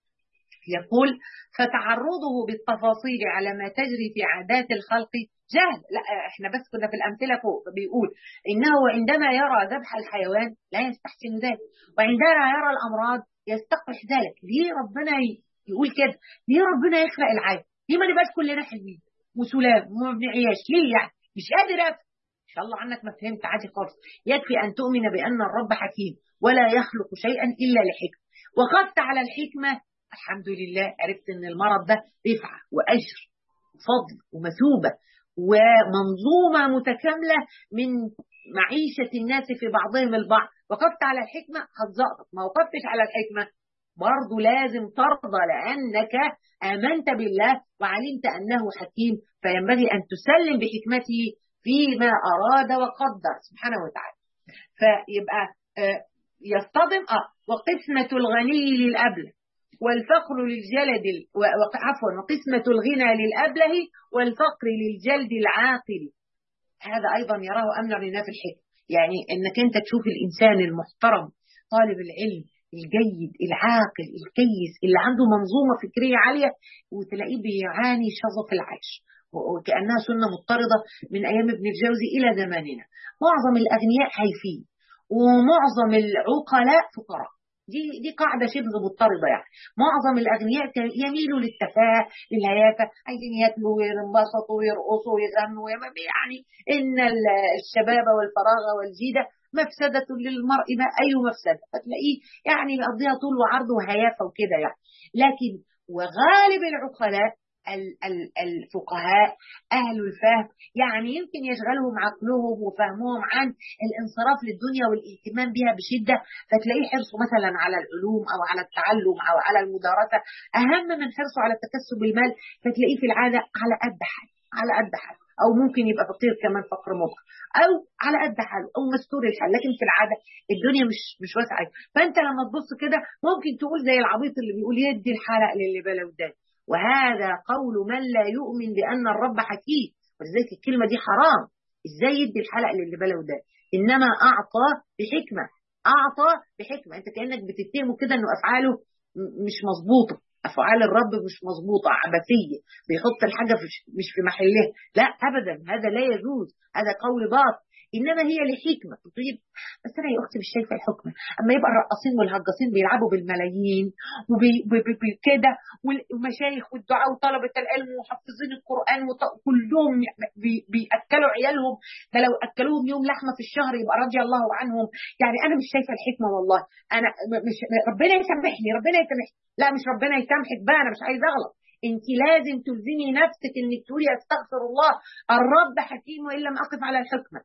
يقول فتعرضه بالتفاصيل على ما تجري في عادات الخلق جهل لا احنا بس كنا في الامثله فوق بيقول انه عندما يرى ذبح الحيوان لا يستحسن ذلك وعندما يرى الامراض يستقبح ذلك ليه ربنا يقول كده ليه ربنا يخلق العالم ليه ما نبقاش كلنا حلوين وسلام وما بنعياش ليه يعني مش قادر افهم ان شاء الله عنك ما فهمت عادي خالص يكفي ان تؤمن بان الرب حكيم ولا يخلق شيئا الا لحكمه وقفت على الحكمه الحمد لله عرفت ان المرض ده رفعه واجر وفضل ومثوبه ومنظومه متكامله من معيشه الناس في بعضهم البعض وقفت على الحكمه هتزقط ما وقفتش على الحكمه برضه لازم ترضى لانك امنت بالله وعلمت انه حكيم فينبغي ان تسلم بحكمته فيما اراد وقدر سبحانه وتعالى فيبقى يصطدم اه وقسمه الغني للابله والفقر للجلد عفوا وقسمة الغنى للأبله والفقر للجلد العاقل هذا أيضا يراه أمر لنا في الحكم يعني أنك أنت تشوف الإنسان المحترم طالب العلم الجيد العاقل الكيس اللي عنده منظومه فكريه عاليه وتلاقيه بيعاني شظف العيش وكانها سنه مضطرده من ايام ابن الجوزي الى زماننا معظم الاغنياء هايفين ومعظم العقلاء فقراء دي دي قاعده شبه مضطرده يعني معظم الاغنياء يميلوا للتفاهه للهيافه عايزين ياكلوا وينبسطوا ويرقصوا ويغنوا يعني ان الشباب والفراغ والزيده مفسدة للمرء ما أي مفسدة فتلاقيه يعني مقضيها طول وعرض وهيافة وكده يعني لكن وغالب العقلاء الفقهاء أهل الفهم يعني يمكن يشغلهم عقلهم وفهمهم عن الانصراف للدنيا والاهتمام بها بشدة فتلاقيه حرصه مثلا على العلوم أو على التعلم أو على المدارسة أهم من حرصه على تكسب المال فتلاقيه في العادة على قد حال على قد حال او ممكن يبقى فقير كمان فقر مطلق او على قد حاله او مستور الحال لكن في العاده الدنيا مش مش واسعه فانت لما تبص كده ممكن تقول زي العبيط اللي بيقول يدي الحلق للي بلا ودان وهذا قول من لا يؤمن بان الرب حكيم ولذلك الكلمه دي حرام ازاي يدي الحلق للي بلا ودان انما اعطى بحكمه اعطى بحكمه انت كانك بتتهمه كده انه افعاله مش مظبوطه افعال الرب مش مظبوطه عبثيه بيحط الحاجه في مش في محلها لا ابدا هذا لا يجوز هذا قول باطل انما هي لحكمه طيب بس انا يا اختي مش شايفه الحكمه اما يبقى الرقاصين والهجاصين بيلعبوا بالملايين وكده والمشايخ والدعاء وطلبه العلم ومحفظين القران كلهم بياكلوا عيالهم ده لو اكلوهم يوم لحمه في الشهر يبقى رضي الله عنهم يعني انا مش شايفه الحكمه والله انا مش ربنا يسامحني ربنا يسامحني لا مش ربنا يسامحك بقى انا مش عايز اغلط انت لازم تلزمي نفسك انك تقولي استغفر الله الرب حكيم وان لم اقف على الحكمه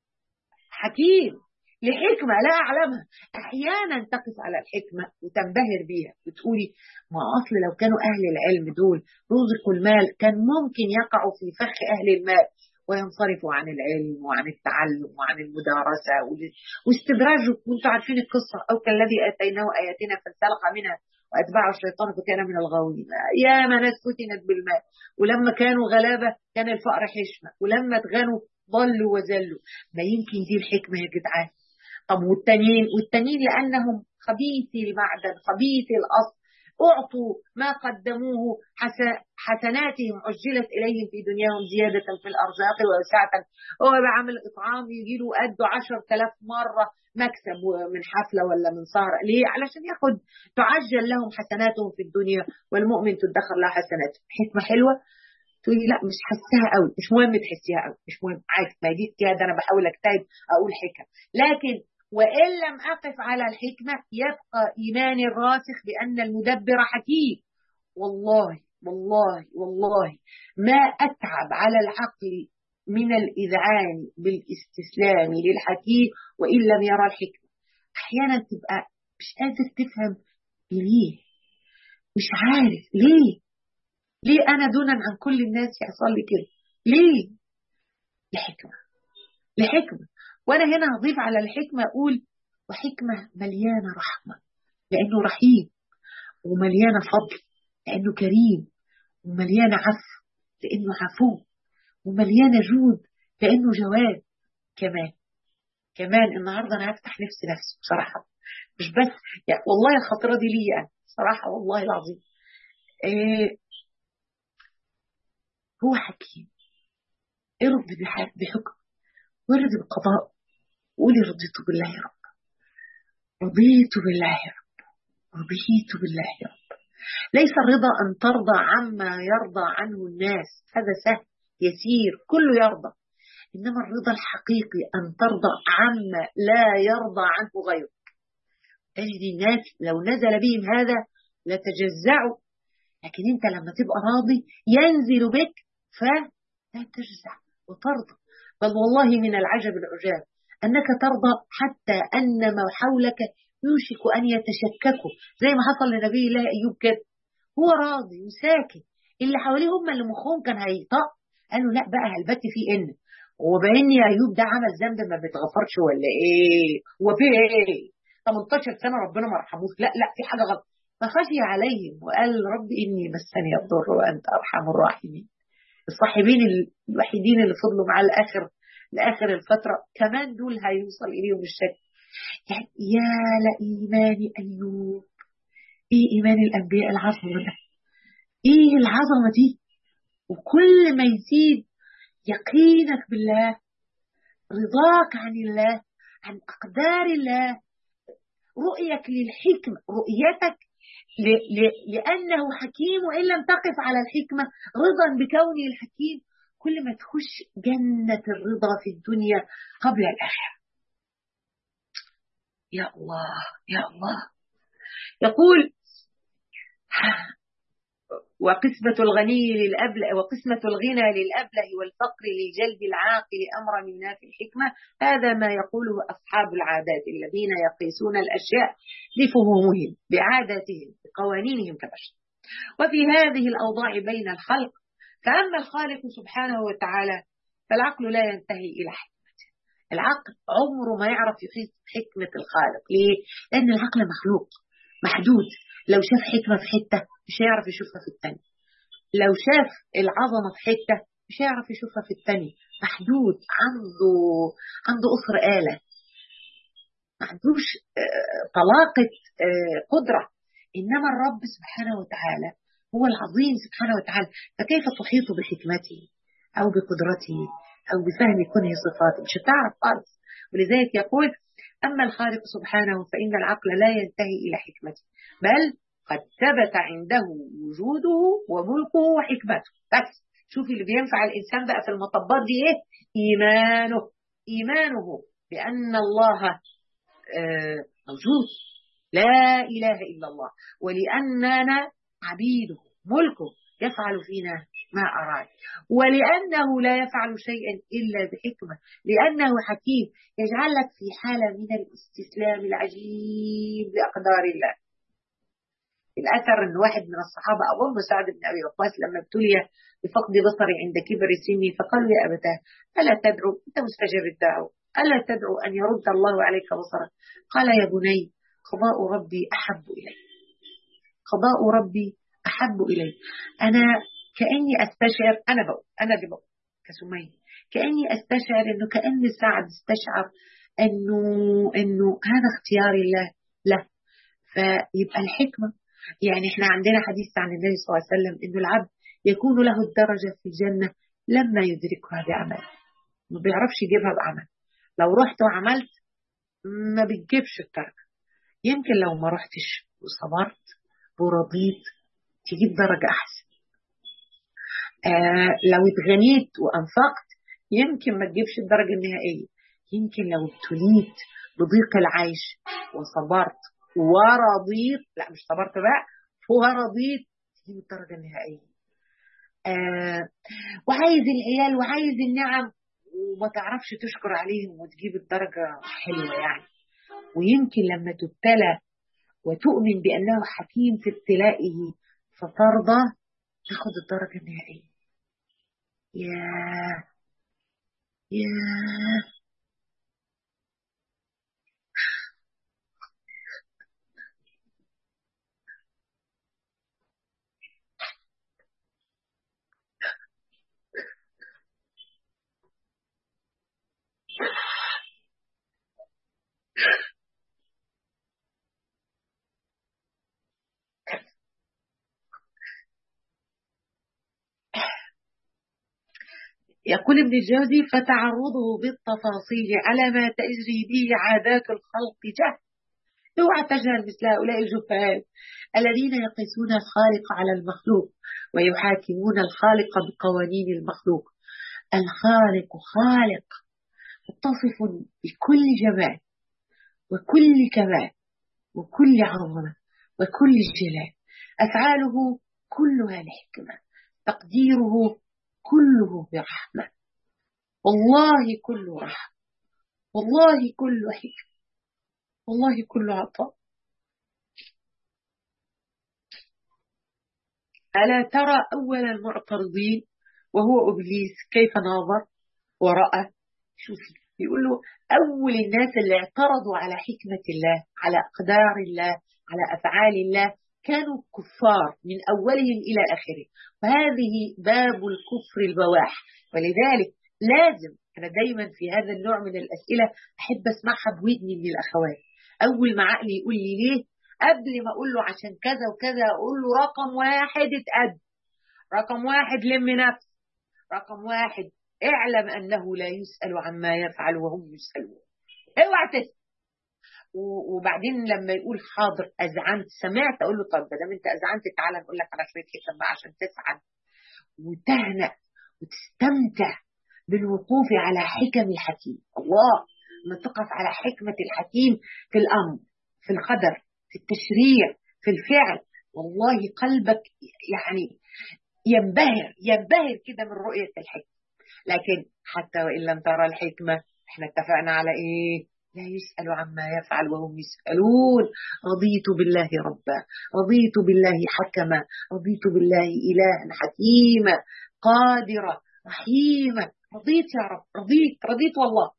حكيم لحكمة لا أعلمها أحيانا تقف على الحكمة وتنبهر بيها وتقولي ما أصل لو كانوا أهل العلم دول رزقوا المال كان ممكن يقعوا في فخ أهل المال وينصرفوا عن العلم وعن التعلم وعن المدارسة واستدراجه وانتم عارفين القصة أو كالذي آتيناه آياتنا فانسلخ منها وأتبعه الشيطان فكان من الغاوين يا ما ناس فتنت بالمال ولما كانوا غلابة كان الفقر حشمة ولما اتغنوا ضلوا وزلوا ما يمكن دي الحكمة يا جدعان طب والتانيين والتانيين لأنهم خبيثي المعدن خبيثي الأصل أعطوا ما قدموه حسناتهم عجلت إليهم في دنياهم زيادة في الأرزاق ووسعة هو بعمل إطعام يجي له قده 10000 مرة مكسب من حفلة ولا من سهرة ليه؟ علشان ياخد تعجل لهم حسناتهم في الدنيا والمؤمن تدخر له حسناته حكمة حلوة تقولي لا مش حاساها قوي مش مهم تحسيها قوي مش مهم عادي ما دي كده انا بحاول اجتهد اقول حكم لكن وان لم اقف على الحكمه يبقى ايماني الراسخ بان المدبر حكيم والله والله والله ما اتعب على العقل من الاذعان بالاستسلام للحكيم وان لم يرى الحكمه احيانا تبقى مش قادر تفهم ليه مش عارف ليه ليه أنا دونا عن كل الناس يحصل لي كده ليه لحكمة لحكمة وأنا هنا هضيف على الحكمة أقول وحكمة مليانة رحمة لأنه رحيم ومليانة فضل لأنه كريم ومليانة عفو لأنه عفو ومليانة جود لأنه جواد كمان كمان النهاردة أنا هفتح نفسي نفسي بصراحة مش بس يعني والله الخطرة دي ليا أنا صراحة والله العظيم إيه هو حكيم ارضي بحكم وارضي بقضاء قولي رضيت بالله يا رب رضيت بالله يا رب رضيت بالله يا رب ليس الرضا أن ترضى عما يرضى عنه الناس هذا سهل يسير كله يرضى إنما الرضا الحقيقي أن ترضى عما لا يرضى عنه غيرك تجد الناس لو نزل بهم هذا لتجزعوا لكن انت لما تبقى راضي ينزل بك فلا تجزع وترضى بل والله من العجب العجاب أنك ترضى حتى أن ما حولك يوشك أن يتشككوا زي ما حصل لنبي الله أيوب كده هو راضي وساكت اللي حواليه هم اللي مخهم كان هيطق قالوا لا بقى هلبت فيه إن وبان يا أيوب ده عمل ذنب ما بيتغفرش ولا إيه هو في إيه 18 سنة ربنا ما رحموش لا لا في حاجة غلط فخشي عليهم وقال رب إني مسني الضر وأنت أرحم الراحمين الصاحبين الوحيدين اللي فضلوا معاه لاخر لاخر الفتره كمان دول هيوصل اليهم الشك يعني يا لإيمان أيوب إيه إيمان الأنبياء العظمة ده إيه العظمة دي وكل ما يزيد يقينك بالله رضاك عن الله عن أقدار الله رؤيك للحكمة رؤيتك ل... ل... لأنه حكيم وإن لم تقف على الحكمة رضا بكونه الحكيم كل ما تخش جنة الرضا في الدنيا قبل الآخرة يا الله يا الله يقول وقسمة الغني للأبله وقسمة الغنى للأبله والفقر للجلب العاقل أمر منا في الحكمة هذا ما يقوله أصحاب العادات الذين يقيسون الأشياء بفهومهم بعاداتهم بقوانينهم كبشر وفي هذه الأوضاع بين الخلق فأما الخالق سبحانه وتعالى فالعقل لا ينتهي إلى حكمته العقل عمره ما يعرف يحيط حكمة الخالق ليه؟ لأن العقل مخلوق محدود لو شاف حكمة في حتة مش هيعرف يشوفها في الثانية لو شاف العظمة في حتة مش هيعرف يشوفها في الثانية محدود عنده عنده قصر آلة ما عندوش طلاقة قدرة إنما الرب سبحانه وتعالى هو العظيم سبحانه وتعالى فكيف تحيط بحكمته أو بقدرته أو بفهم كونه صفاته مش هتعرف خالص ولذلك يقول أما الخالق سبحانه فإن العقل لا ينتهي إلى حكمته بل قد ثبت عنده وجوده وملكه وحكمته بس شوفي اللي بينفع الإنسان بقى في المطبات دي إيه إيمانه إيمانه بأن الله موجود لا إله إلا الله ولأننا عبيده ملكه يفعل فينا ما أراد ولأنه لا يفعل شيئا إلا بحكمة لأنه حكيم يجعلك في حالة من الاستسلام العجيب لأقدار الله الأثر أن واحد من الصحابة أظن سعد بن أبي وقاص لما ابتلي بفقد بصري عند كبر سني فقالوا يا أبتاه ألا تدعو أنت مستجر الدعوة ألا تدعو أن يرد الله عليك بصرك قال يا بني قضاء ربي أحب إلي قضاء ربي أحب إلي أنا كأني أستشعر أنا بقول أنا اللي بقول كسمية كأني أستشعر إنه كأن سعد استشعر إنه إنه هذا اختيار الله له فيبقى الحكمة يعني احنا عندنا حديث عن النبي صلى الله عليه وسلم إنه العبد يكون له الدرجة في الجنة لما يدركها بعمل ما بيعرفش يجيبها بعمل لو رحت وعملت ما بتجيبش الدرجة يمكن لو ما رحتش وصبرت ورضيت تجيب درجة أحسن آه لو اتغنيت وأنفقت يمكن ما تجيبش الدرجة النهائية يمكن لو ابتليت بضيق العيش وصبرت ورضيت لا مش صبرت بقى ورضيت تجيب الدرجة النهائية آه وعايز العيال وعايز النعم وما تعرفش تشكر عليهم وتجيب الدرجة حلوة يعني ويمكن لما تبتلى وتؤمن بأنه حكيم في ابتلائه فترضى تاخد الدرجة النهائية يا يا يقول ابن الجوزي فتعرضه بالتفاصيل على ما تجري به عادات الخلق جهل اوعى تجهل مثل هؤلاء الجهال الذين يقيسون الخالق على المخلوق ويحاكمون الخالق بقوانين المخلوق الخالق خالق متصف بكل جمال وكل كمال وكل عظمة وكل جلال أفعاله كلها لحكمة تقديره كله برحمة والله كله رحمة والله كله حكمة والله كله عطاء ألا ترى أول المعترضين وهو إبليس كيف ناظر ورأى شوفي يقول له أول الناس اللي اعترضوا على حكمة الله على أقدار الله على أفعال الله كانوا كفار من أولهم إلى آخره وهذه باب الكفر البواح ولذلك لازم أنا دايما في هذا النوع من الأسئلة أحب أسمعها بودني من الأخوات أول ما عقلي يقول لي ليه قبل ما أقول له عشان كذا وكذا أقول له رقم واحد اتقد رقم واحد لم نفس رقم واحد اعلم أنه لا يسأل عما يفعل وهم يسألون اوعى تسأل وبعدين لما يقول حاضر أذعنت سمعت أقول له طب دام أنت أذعنت تعالى نقول لك على شوية حكم بقى عشان تسعد وتهنأ وتستمتع بالوقوف على حكم الحكيم الله ما تقف على حكمة الحكيم في الأمر في القدر في التشريع في الفعل والله قلبك يعني ينبهر ينبهر كده من رؤية الحكمة لكن حتى وإن لم ترى الحكمة احنا اتفقنا على ايه لا يسأل عما يفعل وهم يسألون رضيت بالله ربا رضيت بالله حكما رضيت بالله إلها حكيما قادرا رحيما رضيت يا رب رضيت رضيت والله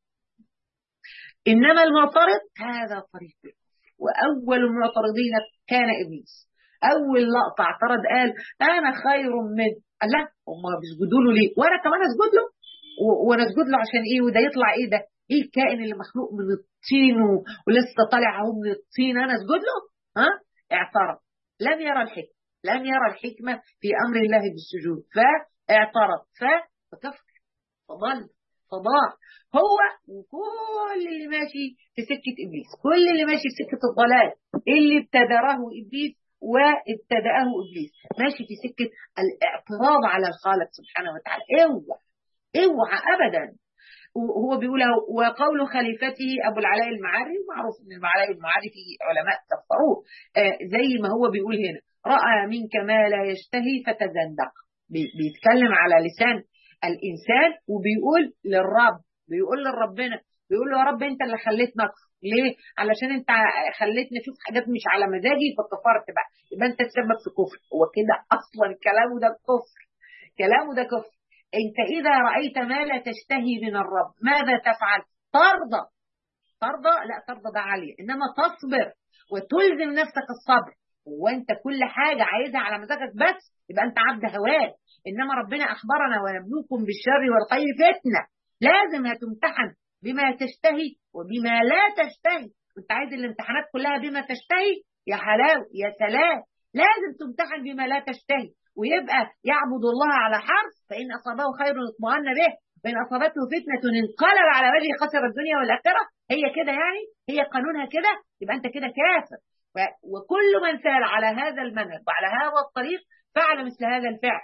إنما المعترض هذا طريق وأول المعترضين كان إبليس أول لقطة اعترض قال أنا خير من قال لا هم بيسجدوا له ليه وأنا كمان أسجد له وأنا أسجد له عشان إيه وده يطلع إيه ده ايه الكائن اللي مخلوق من الطين ولسه طالع اهو من الطين انا اسجد له ها اعترض لم يرى الحكمه لم يرى الحكمه في امر الله بالسجود فاعترض فكفر فضل فضاع هو وكل اللي ماشي في سكه ابليس كل اللي ماشي في سكه الضلال اللي ابتدره ابليس وابتدأه ابليس ماشي في سكه الاعتراض على الخالق سبحانه وتعالى اوعى اوعى ابدا هو بيقول وقول خليفته ابو العلاء المعاري معروف ان العلاء المعاري في علماء كفروه آه زي ما هو بيقول هنا راى منك ما لا يشتهي فتزندق بيتكلم على لسان الانسان وبيقول للرب بيقول لربنا بيقول له يا رب انت اللي خليتنا اكفر ليه؟ علشان انت خليتني اشوف حاجات مش على مزاجي فكفرت بقى يبقى انت السبب في كفر هو كده اصلا كلامه ده كفر كلامه ده كفر انت اذا رايت ما لا تشتهي من الرب ماذا تفعل ترضى ترضى لا ترضى ده عاليه انما تصبر وتلزم نفسك الصبر وانت كل حاجه عايزها على مزاجك بس يبقى انت عبد هواك انما ربنا اخبرنا ونبلوكم بالشر والخير فتنه لازم هتمتحن بما تشتهي وبما لا تشتهي انت عايز الامتحانات كلها بما تشتهي يا حلاوه يا سلام لازم تمتحن بما لا تشتهي ويبقى يعبد الله على حرف فإن أصابه خير اطمأن به فإن أصابته فتنة انقلب على وجهه خسر الدنيا والآخرة هي كده يعني هي قانونها كده يبقى أنت كده كافر وكل من سال على هذا المنهج وعلى هذا الطريق فعل مثل هذا الفعل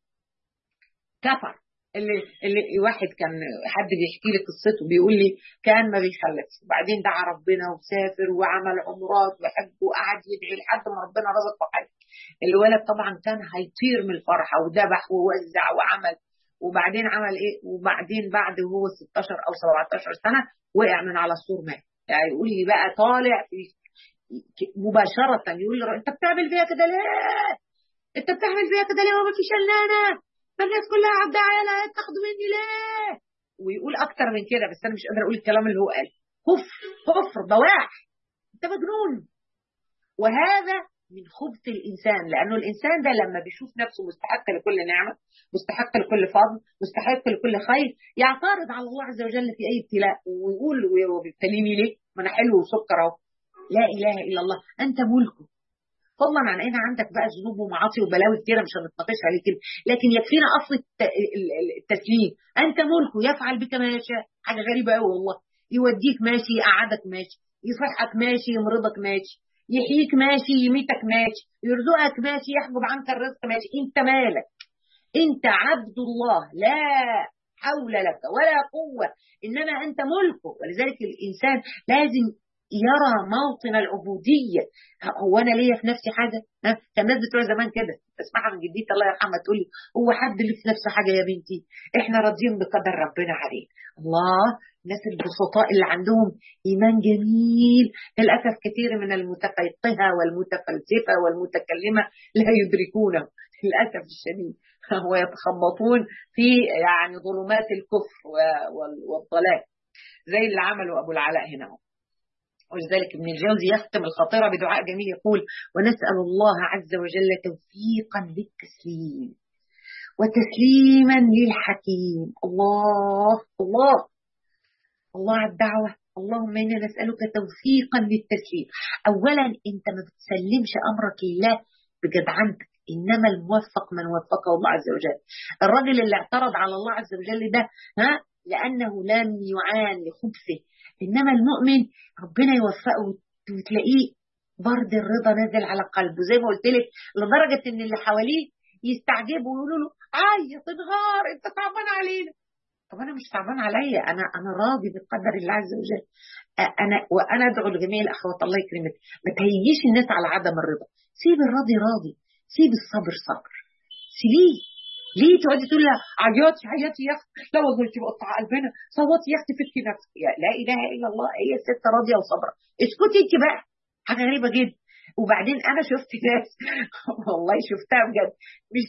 كفر اللي اللي واحد كان حد بيحكي لي قصته بيقول لي كان ما بيخلفش وبعدين دعا ربنا وسافر وعمل عمرات وحج وقعد يدعي لحد ما ربنا رزقه حج الولد طبعا كان هيطير من الفرحه وذبح ووزع وعمل وبعدين عمل ايه وبعدين بعد وهو 16 او 17 سنه وقع من على السور مات يعني يقول لي بقى طالع في مباشره يقول لي انت بتعمل فيها كده ليه؟ انت بتعمل فيها كده ليه وما فيش الا انا؟ فالناس كلها عبد عيالها تاخدوا مني ليه؟ ويقول اكتر من كده بس انا مش قادر اقول الكلام اللي هو قال كفر كفر بواح انت مجنون وهذا من خبث الانسان لانه الانسان ده لما بيشوف نفسه مستحق لكل نعمه مستحق لكل فضل مستحق لكل خير يعترض على الله عز وجل في اي ابتلاء ويقول وبيبتليني ليه؟ ما انا حلو وسكر اهو لا اله الا الله انت ملكه فضلا عن ان عندك بقى ذنوب ومعاصي وبلاوي كتيره مش هنتناقشها لكن لكن يكفينا اصل التسليم انت ملكه يفعل بك ما يشاء حاجه غريبه قوي والله يوديك ماشي يقعدك ماشي يصحك ماشي يمرضك ماشي يحييك ماشي يميتك ماشي يرزقك ماشي يحجب عنك الرزق ماشي انت مالك انت عبد الله لا حول لك ولا قوه انما انت ملكه ولذلك الانسان لازم يرى موطن العبودية هو أنا ليا في نفسي حاجة ها كان الناس بتوع زمان كده اسمعها من جدتي الله يرحمها تقول لي هو حد اللي في نفسه حاجة يا بنتي احنا راضيين بقدر ربنا عليه الله الناس البسطاء اللي عندهم إيمان جميل للأسف كثير من المتفقهة والمتفلسفة والمتكلمة لا يدركونه للأسف الشديد ويتخبطون في يعني ظلمات الكفر والضلال زي اللي عمله أبو العلاء هنا ولذلك ابن الجوزي يختم الخطيرة بدعاء جميل يقول ونسأل الله عز وجل توفيقا للتسليم وتسليما للحكيم الله الله الله على الدعوة اللهم إنا نسألك توفيقا للتسليم أولا أنت ما بتسلمش أمرك لله بجدعنتك إنما الموفق من وفقه الله عز وجل الرجل اللي اعترض على الله عز وجل ده ها لأنه لم يعان لخبثه إنما المؤمن ربنا يوفقه وتلاقيه برد الرضا نازل على قلبه زي ما قلت لك لدرجة إن اللي حواليه يستعجبوا ويقولوا له عيط انهار انت تعبان علينا طب انا مش تعبان عليا انا انا راضي بقدر الله عز وجل انا وانا ادعو لجميع الاخوات الله يكرمك ما تهيجيش الناس على عدم الرضا سيب الراضي راضي سيب الصبر صبر سيبيه ليه تقعدي تقول لها عيطي عيطي يا اختي لا والله انت مقطع قلبنا صوتي يا اختي فكي نفسك لا اله الا الله هي الست راضيه وصابره اسكتي انت بقى حاجه غريبه جدا وبعدين انا شفت ناس والله شفتها بجد مش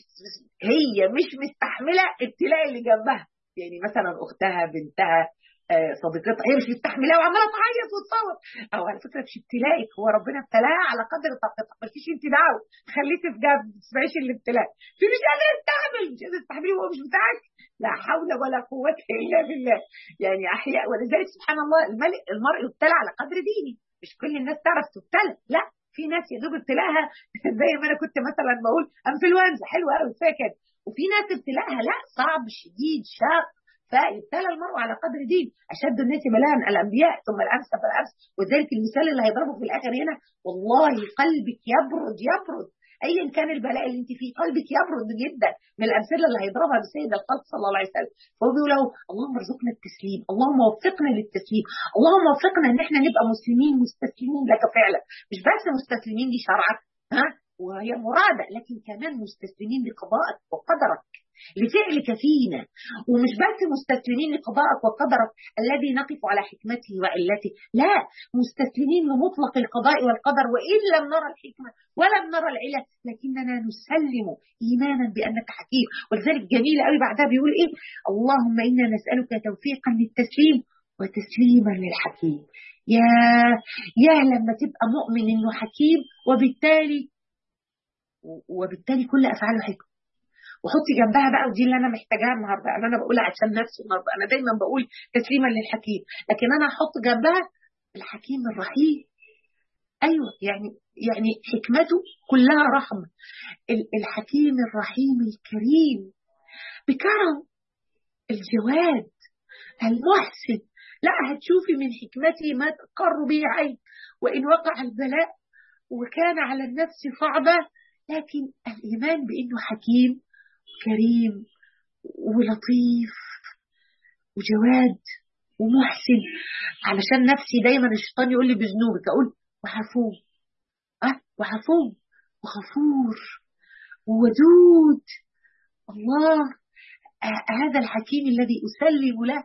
هي مش مستحمله ابتلاء اللي جنبها يعني مثلا اختها بنتها صديقتها هي مش مستحملها وعماله تعيط وتصوت او على فكره مش ابتلائك هو ربنا ابتلاها على قدر طاقتها مالكيش انت دعوه خليكي في جنب ما تسمعيش الابتلاء في مش قادره استحمل مش قادره تستحملي وهو مش بتاعك لا حول ولا قوه الا بالله يعني احياء ولذلك سبحان الله الملك المرء يبتلى على قدر دينه مش كل الناس تعرف تبتلى لا في ناس يا دوب ابتلاها زي ما انا كنت مثلا بقول انفلونزا حلوه قوي فاكر وفي ناس ابتلاها لا صعب شديد شاق فابتلى المرء على قدر دين اشد الناس بلاء الانبياء ثم الامثل فالامثل وذلك المثال اللي هيضربه في الاخر هنا والله قلبك يبرد يبرد ايا كان البلاء اللي انت فيه قلبك يبرد جدا من الامثله اللي هيضربها بسيد الخلق صلى الله عليه وسلم فهو بيقول له اللهم ارزقنا التسليم اللهم وفقنا للتسليم اللهم وفقنا ان احنا نبقى مسلمين مستسلمين لك فعلا مش بس مستسلمين لشرعك ها وهي مرادة لكن كمان مستسلمين لقضائك وقدرك لفعلك فينا ومش بس مستسلمين لقضائك وقدرك الذي نقف على حكمته وعلته لا مستسلمين لمطلق القضاء والقدر وإن لم نرى الحكمة ولم نرى العلة لكننا نسلم إيمانا بأنك حكيم ولذلك جميل قوي بعدها بيقول إيه اللهم إنا نسألك توفيقا للتسليم وتسليما للحكيم يا يا لما تبقى مؤمن انه حكيم وبالتالي وبالتالي كل افعاله حكمه وحطي جنبها بقى ودي اللي انا محتاجاها النهارده انا انا بقولها عشان نفسي النهارده انا دايما بقول تسليما للحكيم لكن انا هحط جنبها الحكيم الرحيم ايوه يعني يعني حكمته كلها رحمه الحكيم الرحيم الكريم بكرم الجواد المحسن لا هتشوفي من حكمته ما تقر به عين وان وقع البلاء وكان على النفس صعبه لكن الايمان بانه حكيم كريم ولطيف وجواد ومحسن علشان نفسي دايما الشيطان يقول لي بذنوبك اقول وعفو أه وعفو وغفور وودود الله آه هذا الحكيم الذي اسلم له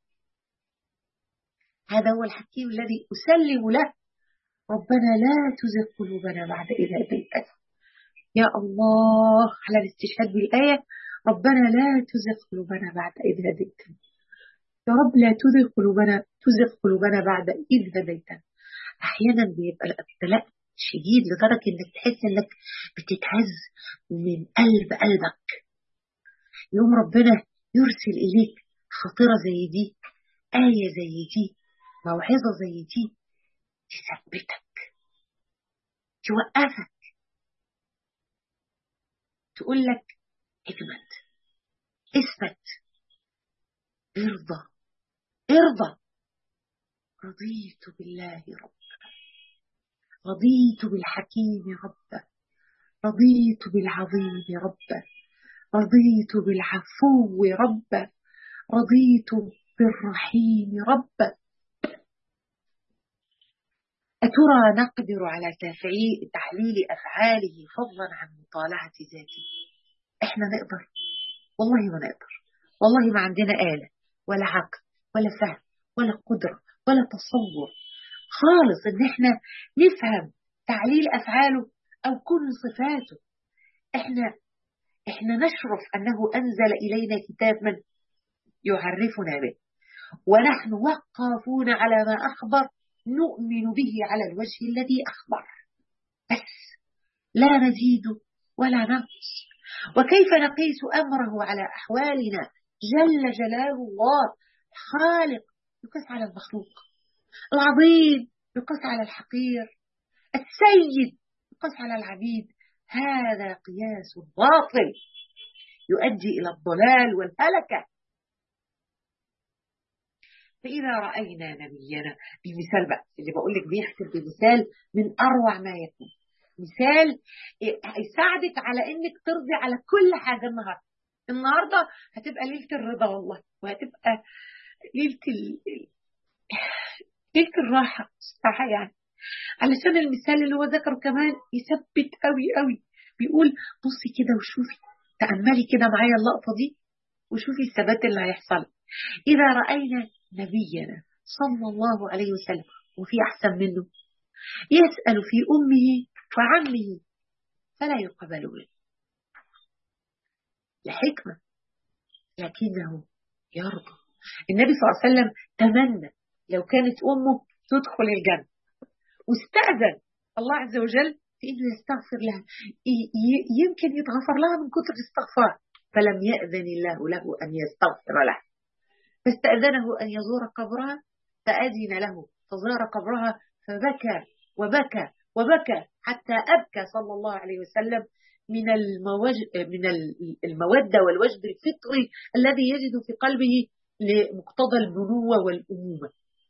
هذا هو الحكيم الذي اسلم له ربنا لا تزغ قلوبنا بعد إذ هديتنا يا الله على الاستشهاد بالآية ربنا لا تزغ قلوبنا بعد إذ هديتنا يا رب لا تزغ قلوبنا تزغ قلوبنا بعد إذ هديتنا أحيانا بيبقى الابتلاء شديد لدرجة إنك تحس إنك بتتهز من قلب قلبك يوم ربنا يرسل إليك خطيرة زي دي آية زي دي موعظة زي دي تثبتك توقفك تقول لك اجمد اثبت ارضى ارضى رضيت بالله ربا رضيت بالحكيم ربا رضيت بالعظيم ربا رضيت بالعفو ربا رضيت بالرحيم ربا أترى نقدر على تحليل أفعاله فضلا عن مطالعة ذاته إحنا نقدر والله ما نقدر والله ما عندنا آلة ولا عقل ولا فهم ولا قدرة ولا تصور خالص إن إحنا نفهم تعليل أفعاله أو كل صفاته إحنا إحنا نشرف أنه أنزل إلينا كتابا يعرفنا به ونحن وقافون على ما أخبر نؤمن به على الوجه الذي أخبر بس لا نزيد ولا ننقص وكيف نقيس أمره على أحوالنا جل جلال الله خالق يقاس على المخلوق العظيم يقاس على الحقير السيد يقاس على العبيد هذا قياس باطل يؤدي إلى الضلال والهلكة فإذا رأينا نبينا بمثال بقى اللي بقول لك بيحسب بمثال من أروع ما يكون مثال هيساعدك على إنك ترضي على كل حاجة النهاردة النهاردة هتبقى ليلة الرضا والله وهتبقى ليلة ال... ليلة الراحة الصراحة يعني علشان المثال اللي هو ذكره كمان يثبت قوي قوي بيقول بصي كده وشوفي تأملي كده معايا اللقطة دي وشوفي الثبات اللي هيحصل إذا رأينا نبينا صلى الله عليه وسلم وفي أحسن منه يسأل في أمه وعمه فلا يقبل منه لحكمة لكنه يرضى النبي صلى الله عليه وسلم تمنى لو كانت أمه تدخل الجنة واستأذن الله عز وجل في أنه يستغفر لها يمكن يتغفر لها من كثر الاستغفار فلم يأذن الله له أن يستغفر لها فاستأذنه أن يزور قبرها فأذن له فزار قبرها فبكى وبكى وبكى حتى أبكى صلى الله عليه وسلم من الموج... من المودة والوجد الفطري الذي يجد في قلبه لمقتضى البنوة والأمومة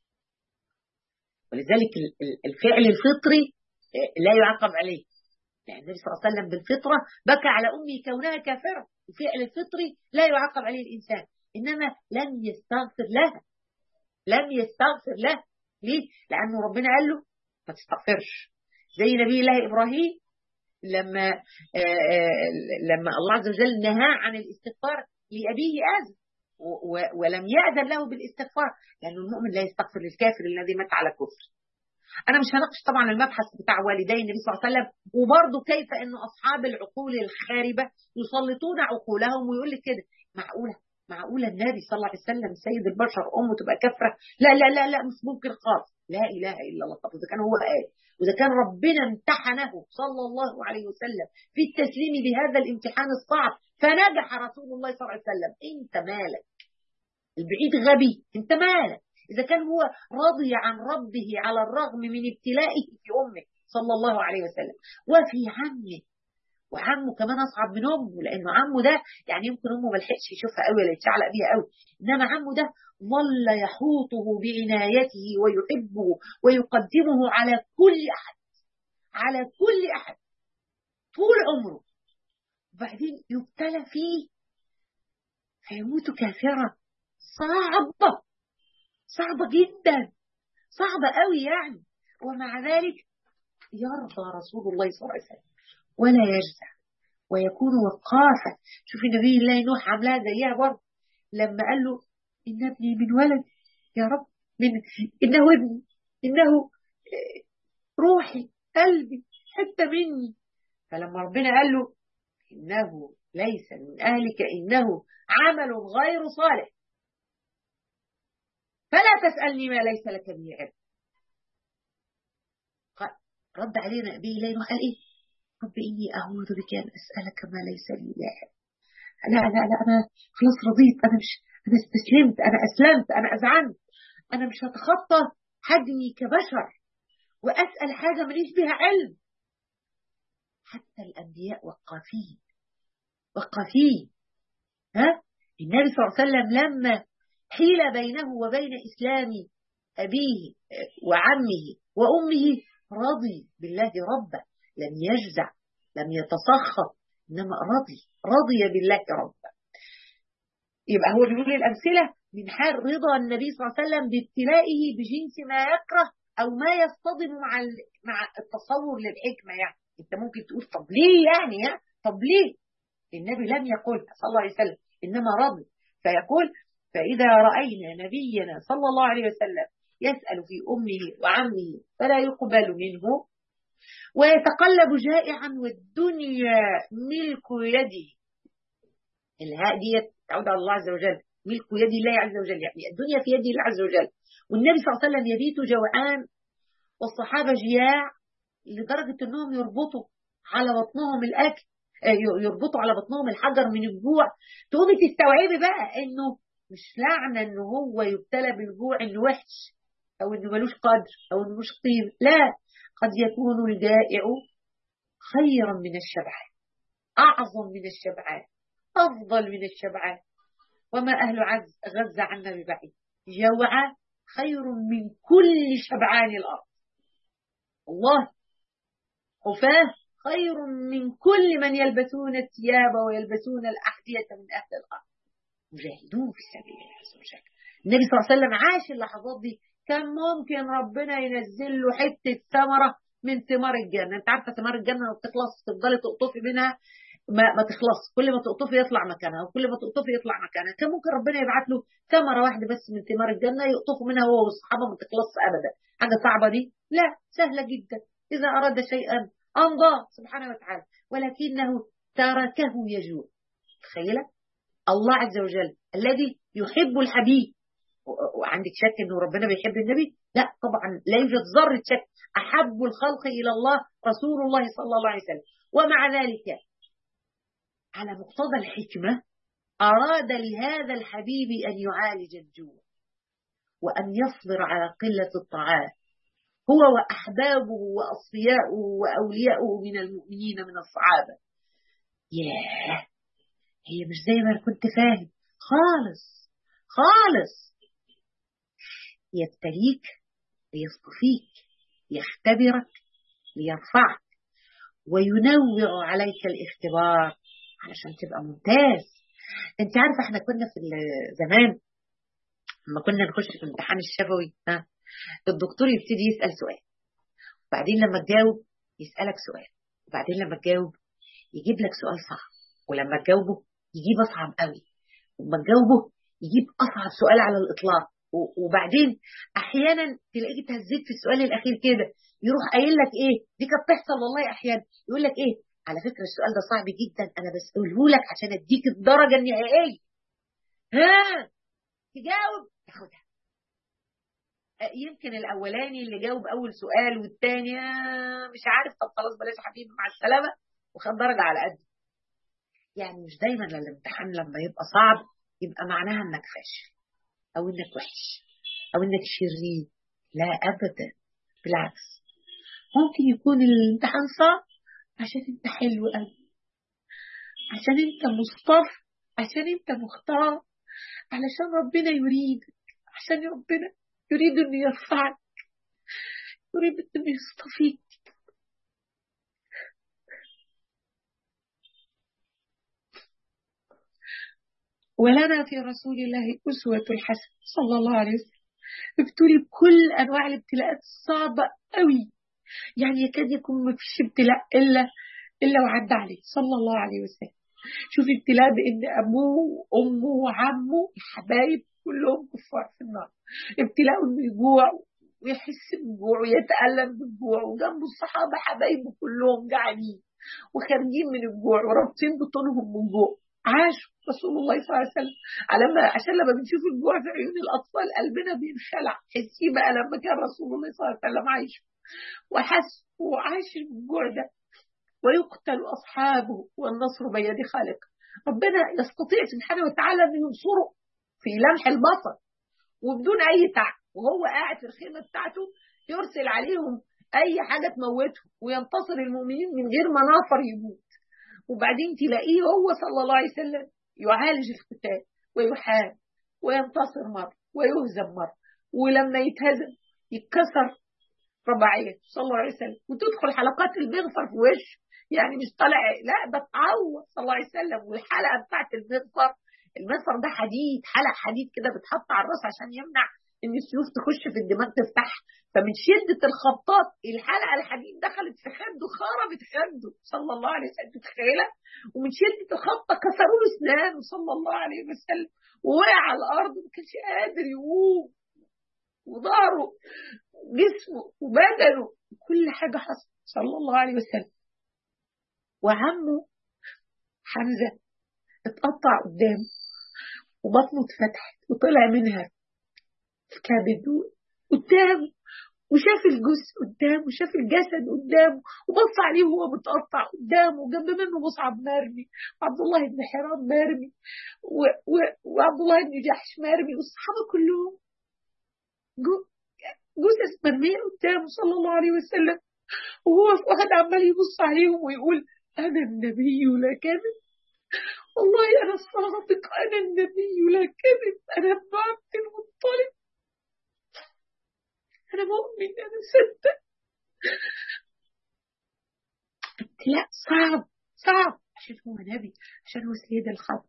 ولذلك الفعل الفطري لا يعاقب عليه يعني النبي صلى الله عليه وسلم بالفطرة بكى على أمه كونها كافرة الفعل الفطري لا يعاقب عليه الإنسان إنما لم يستغفر لها لم يستغفر لها ليه؟ لأنه ربنا قال له ما تستغفرش زي نبي الله إبراهيم لما آآ آآ لما الله عز وجل نهى عن الاستغفار لأبيه آزر ولم يأذن له بالاستغفار لأنه المؤمن لا يستغفر للكافر الذي مات على كفر أنا مش هناقش طبعا المبحث بتاع والدي النبي صلى الله عليه وسلم وبرضه كيف أن أصحاب العقول الخاربة يسلطون عقولهم ويقول لك كده معقولة معقولة النبي صلى الله عليه وسلم سيد البشر أمه تبقى كفرة لا لا لا لا مش ممكن خالص لا إله إلا الله طب إذا كان هو قال وإذا كان ربنا امتحنه صلى الله عليه وسلم في التسليم بهذا الامتحان الصعب فنجح رسول الله صلى الله عليه وسلم أنت مالك البعيد غبي أنت مالك إذا كان هو راضي عن ربه على الرغم من ابتلائه في أمه صلى الله عليه وسلم وفي عمه وعمه كمان اصعب من امه لانه عمه ده يعني يمكن امه ما لحقش يشوفها قوي ولا يتشعلق بيها قوي انما عمه ده ظل يحوطه بعنايته ويحبه ويقدمه على كل احد على كل احد طول عمره وبعدين يبتلى فيه فيموت كافرا صعبة صعبة جدا صعبة قوي يعني ومع ذلك يرضى رسول الله صلى الله عليه وسلم ولا يجزع ويكون وقافا شوف نبي الله نوح عاملاها زيها برضه لما قال له إن ابني من ولد يا رب من إنه ابني إنه روحي قلبي حتى مني فلما ربنا قال له إنه ليس من أهلك إنه عمل غير صالح فلا تسألني ما ليس لك به علم رد علينا نبي الله نوح قال إيه رب إني أعوذ بك أن أسألك ما ليس لي لا لا لا لا أنا خلاص رضيت أنا مش أنا استسلمت أنا أسلمت أنا أذعنت أنا مش هتخطى حجمي كبشر وأسأل حاجة ماليش بها علم حتى الأنبياء وقافين وقافين ها النبي صلى الله عليه وسلم لما حيل بينه وبين إسلام أبيه وعمه وأمه رضي بالله ربا لم يجزع لم يتسخط إنما رضي رضي بالله ربا يبقى هو بيقول الأمثلة من حال رضا النبي صلى الله عليه وسلم بابتلائه بجنس ما يكره أو ما يصطدم مع مع التصور للحكمة يعني أنت ممكن تقول طب ليه يعني يا طب ليه النبي لم يقول صلى الله عليه وسلم إنما رضي فيقول فإذا رأينا نبينا صلى الله عليه وسلم يسأل في أمه وعمه فلا يقبل منه ويتقلب جائعا والدنيا ملك يده الهاء دي تعود على الله عز وجل ملك يد الله عز وجل يعني الدنيا في يد الله عز وجل والنبي صلى الله عليه وسلم يبيت جوعان والصحابة جياع لدرجة أنهم يربطوا على بطنهم الأكل يربطوا على بطنهم الحجر من الجوع تقومي تستوعبي بقى انه مش لعنه ان هو يبتلى بالجوع انه وحش او انه ملوش قدر او انه ملوش قيمه لا قد يكون الجائع خيرا من الشبعان اعظم من الشبعان افضل من الشبعان وما اهل عز غزه عنا ببعيد جوع خير من كل شبعان الارض الله حفاه خير من كل من يلبسون الثياب ويلبسون الأحذية من أهل الأرض مجاهدون في سبيل الله عز وجل النبي صلى الله عليه وسلم عاش اللحظات دي كان ممكن ربنا ينزل له حتة ثمرة من ثمار الجنة انت عارفة ثمار الجنة ما بتخلص تفضلي تقطفي منها ما, ما تخلص كل ما تقطفي يطلع مكانها وكل ما تقطفي يطلع مكانها كان ممكن ربنا يبعت له ثمرة واحدة بس من ثمار الجنة يقطفوا منها هو والصحابة ما تخلص أبدا حاجة صعبة دي لا سهلة جدا إذا أراد شيئا أمضى سبحانه وتعالى ولكنه تركه يجوع تخيل الله عز وجل الذي يحب الحبيب وعندك شك انه ربنا بيحب النبي لا طبعا لا يوجد ذره شك احب الخلق الى الله رسول الله صلى الله عليه وسلم ومع ذلك على مقتضى الحكمه اراد لهذا الحبيب ان يعالج الجوع وان يصبر على قله الطعام هو وأحبابه وأصفياؤه وأولياؤه من المؤمنين من الصحابة ياه هي مش زي ما كنت فاهم خالص خالص يبتليك ليصطفيك ليختبرك ليرفعك وينوع عليك الاختبار علشان تبقى ممتاز انت عارفه احنا كنا في زمان لما كنا نخش في امتحان الشفوي ها الدكتور يبتدي يسأل سؤال وبعدين لما تجاوب يسألك سؤال وبعدين لما تجاوب يجيب لك سؤال صعب ولما تجاوبه يجيب أصعب قوي ولما تجاوبه يجيب أصعب سؤال على الإطلاق وبعدين أحيانا تلاقيك اتهزيت في السؤال الأخير كده يروح قايل لك إيه دي كانت بتحصل والله أحيانا يقول لك إيه على فكرة السؤال ده صعب جدا أنا بسأله لك عشان أديك الدرجة النهائية ها تجاوب تاخدها يمكن الاولاني اللي جاوب اول سؤال والتاني مش عارف طب خلاص بلاش حبيبي مع السلامه وخد درجه على قد يعني مش دايما الامتحان لما يبقى صعب يبقى معناها انك فاشل او انك وحش او انك شرير لا ابدا بالعكس ممكن يكون الامتحان صعب عشان انت حلو قوي عشان انت مصطفى عشان انت مختار علشان ربنا يريدك عشان ربنا يريد أن يرفعك يريد أن يصطفيك ولنا في رسول الله أسوة الحسنة صلى الله عليه وسلم ابتلي بكل أنواع الابتلاءات الصعبة قوي يعني يكاد يكون ما فيش ابتلاء إلا إلا وعدى عليه صلى الله عليه وسلم شوف ابتلاء بإن أبوه وأمه وعمه الحبايب كلهم كفار في النار ابتلاء انه يجوع ويحس بالجوع ويتألم بالجوع وجنبه الصحابة حبايبه كلهم جعانين وخارجين من الجوع ورابطين بطونهم من جوع عاش رسول الله صلى الله عليه وسلم على ما عشان لما بنشوف الجوع في عيون الأطفال قلبنا بينخلع حسيه بقى لما كان رسول الله صلى الله عليه وسلم عايش وحس وعاش الجوع ده ويقتل أصحابه والنصر بيد خالق ربنا يستطيع سبحانه وتعالى أن ينصره في لمح البصر وبدون أي تعب وهو قاعد في الخيمة بتاعته يرسل عليهم أي حاجة تموتهم وينتصر المؤمنين من غير ما نافر يموت وبعدين تلاقيه هو صلى الله عليه وسلم يعالج القتال ويحارب وينتصر مرة ويهزم مرة ولما يتهزم يتكسر رباعية صلى الله عليه وسلم وتدخل حلقات المغفر في وشه يعني مش طالع لا ده اتعور صلى الله عليه وسلم والحلقة بتاعت المغفر المغفر ده حديد حلق حديد كده بتحط على الراس عشان يمنع ان السيوف تخش في الدماغ تفتحها فمن شدة الخبطات الحلقة الحديد دخلت في خده خربت خده صلى الله عليه وسلم متخيلة ومن شدة الخبطة كسروا له اسنانه صلى الله عليه وسلم ووقع على الأرض وما كانش قادر يقوم وظهره جسمه وبدنه كل حاجة حصلت صلى الله عليه وسلم وعمه حمزة اتقطع قدامه وبطنه اتفتحت وطلع منها في كبده قدامه وشاف الجث قدامه وشاف الجسد قدامه وبص عليه وهو متقطع قدامه وجنب منه مصعب مرمي وعبد الله بن حرام مرمي و... و... وعبد الله بن جحش مرمي والصحابه كلهم جو- جثث مرميه قدامه صلى الله عليه وسلم وهو واحد عمال يبص عليهم ويقول انا النبي لا كذب والله انا الصادق انا النبي لا كذب انا ابن عبد المطلب انا مؤمن انا صدق لا صعب صعب عشان هو نبي عشان هو سيد الخلق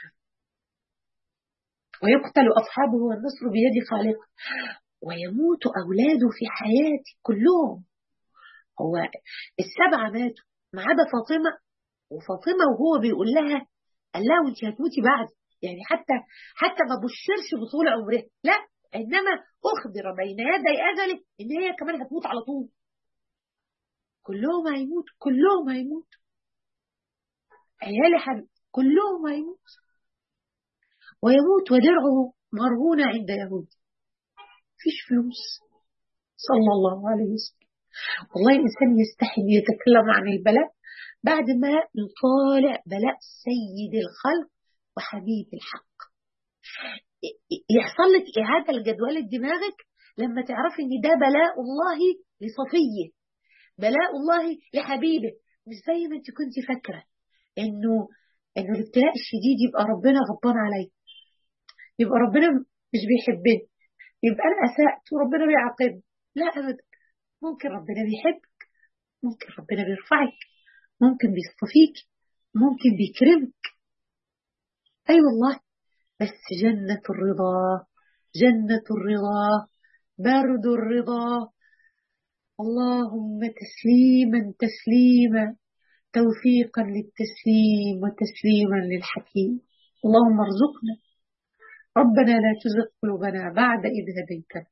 ويقتل أصحابه والنصر بيد خالقه ويموت أولاده في حياتي كلهم هو السبعة ماتوا ما عدا فاطمة وفاطمة وهو بيقول لها قال لها وانت هتموتي بعد يعني حتى حتى ما بشرش بطول عمرها لا انما اخبر بين يدي اجله ان هي كمان هتموت على طول كلهم هيموتوا كلهم هيموتوا عيالي حبيبي كلهم هيموتوا ويموت ودرعه مرهونة عند يهود مفيش فلوس صلى الله عليه وسلم والله الإنسان يستحي أن يتكلم عن البلاء بعد ما يطالع بلاء سيد الخلق وحبيب الحق يحصل لك إعادة لجدول دماغك لما تعرفي إن ده بلاء الله لصفيه بلاء الله لحبيبه مش زي ما انت كنت فاكرة إنه إنه الابتلاء الشديد يبقى ربنا غضبان عليا يبقى ربنا مش بيحبني يبقى أنا أسأت وربنا بيعاقبني لا أبدا ممكن ربنا بيحبك ممكن ربنا بيرفعك ممكن بيصطفيك ممكن بيكرمك أي أيوة والله بس جنة الرضا جنة الرضا برد الرضا اللهم تسليما تسليما توفيقا للتسليم وتسليما للحكيم اللهم ارزقنا ربنا لا تزغ قلوبنا بعد إذ هديتنا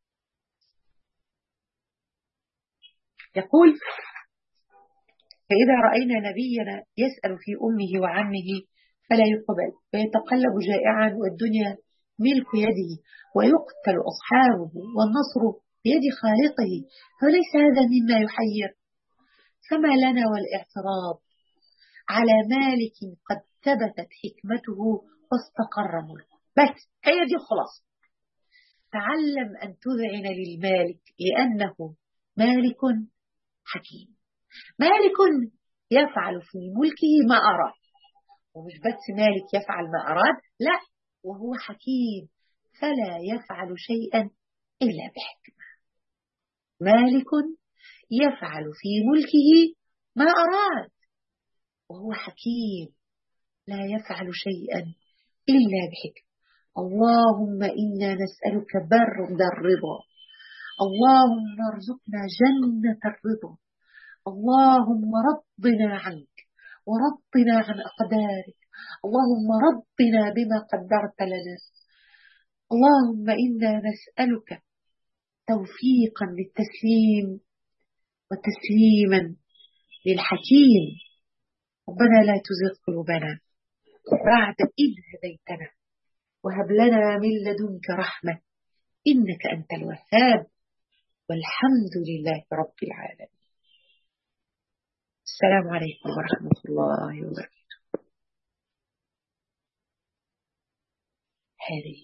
يقول فإذا رأينا نبينا يسأل في أمه وعمه فلا يقبل ويتقلب جائعا والدنيا ملك يده ويقتل أصحابه والنصر بيد خالقه فليس هذا مما يحير فما لنا والاعتراض على مالك قد ثبتت حكمته واستقر ملكه بس هي دي الخلاصة تعلم أن تذعن للمالك لأنه مالك حكيم مالك يفعل في ملكه ما أراد ومش بس مالك يفعل ما أراد لا وهو حكيم فلا يفعل شيئا إلا بحكمة مالك يفعل في ملكه ما أراد وهو حكيم لا يفعل شيئا إلا بحكمة اللهم إنا نسألك برد الرضا اللهم ارزقنا جنة الرضا اللهم رضنا عنك ورضنا عن أقدارك اللهم رضنا بما قدرت لنا اللهم إنا نسألك توفيقا للتسليم وتسليما للحكيم ربنا لا تزغ قلوبنا بعد إذ هديتنا وهب لنا من لدنك رحمة إنك أنت الوهاب والحمد لله رب العالمين السلام عليكم ورحمة الله وبركاته هذه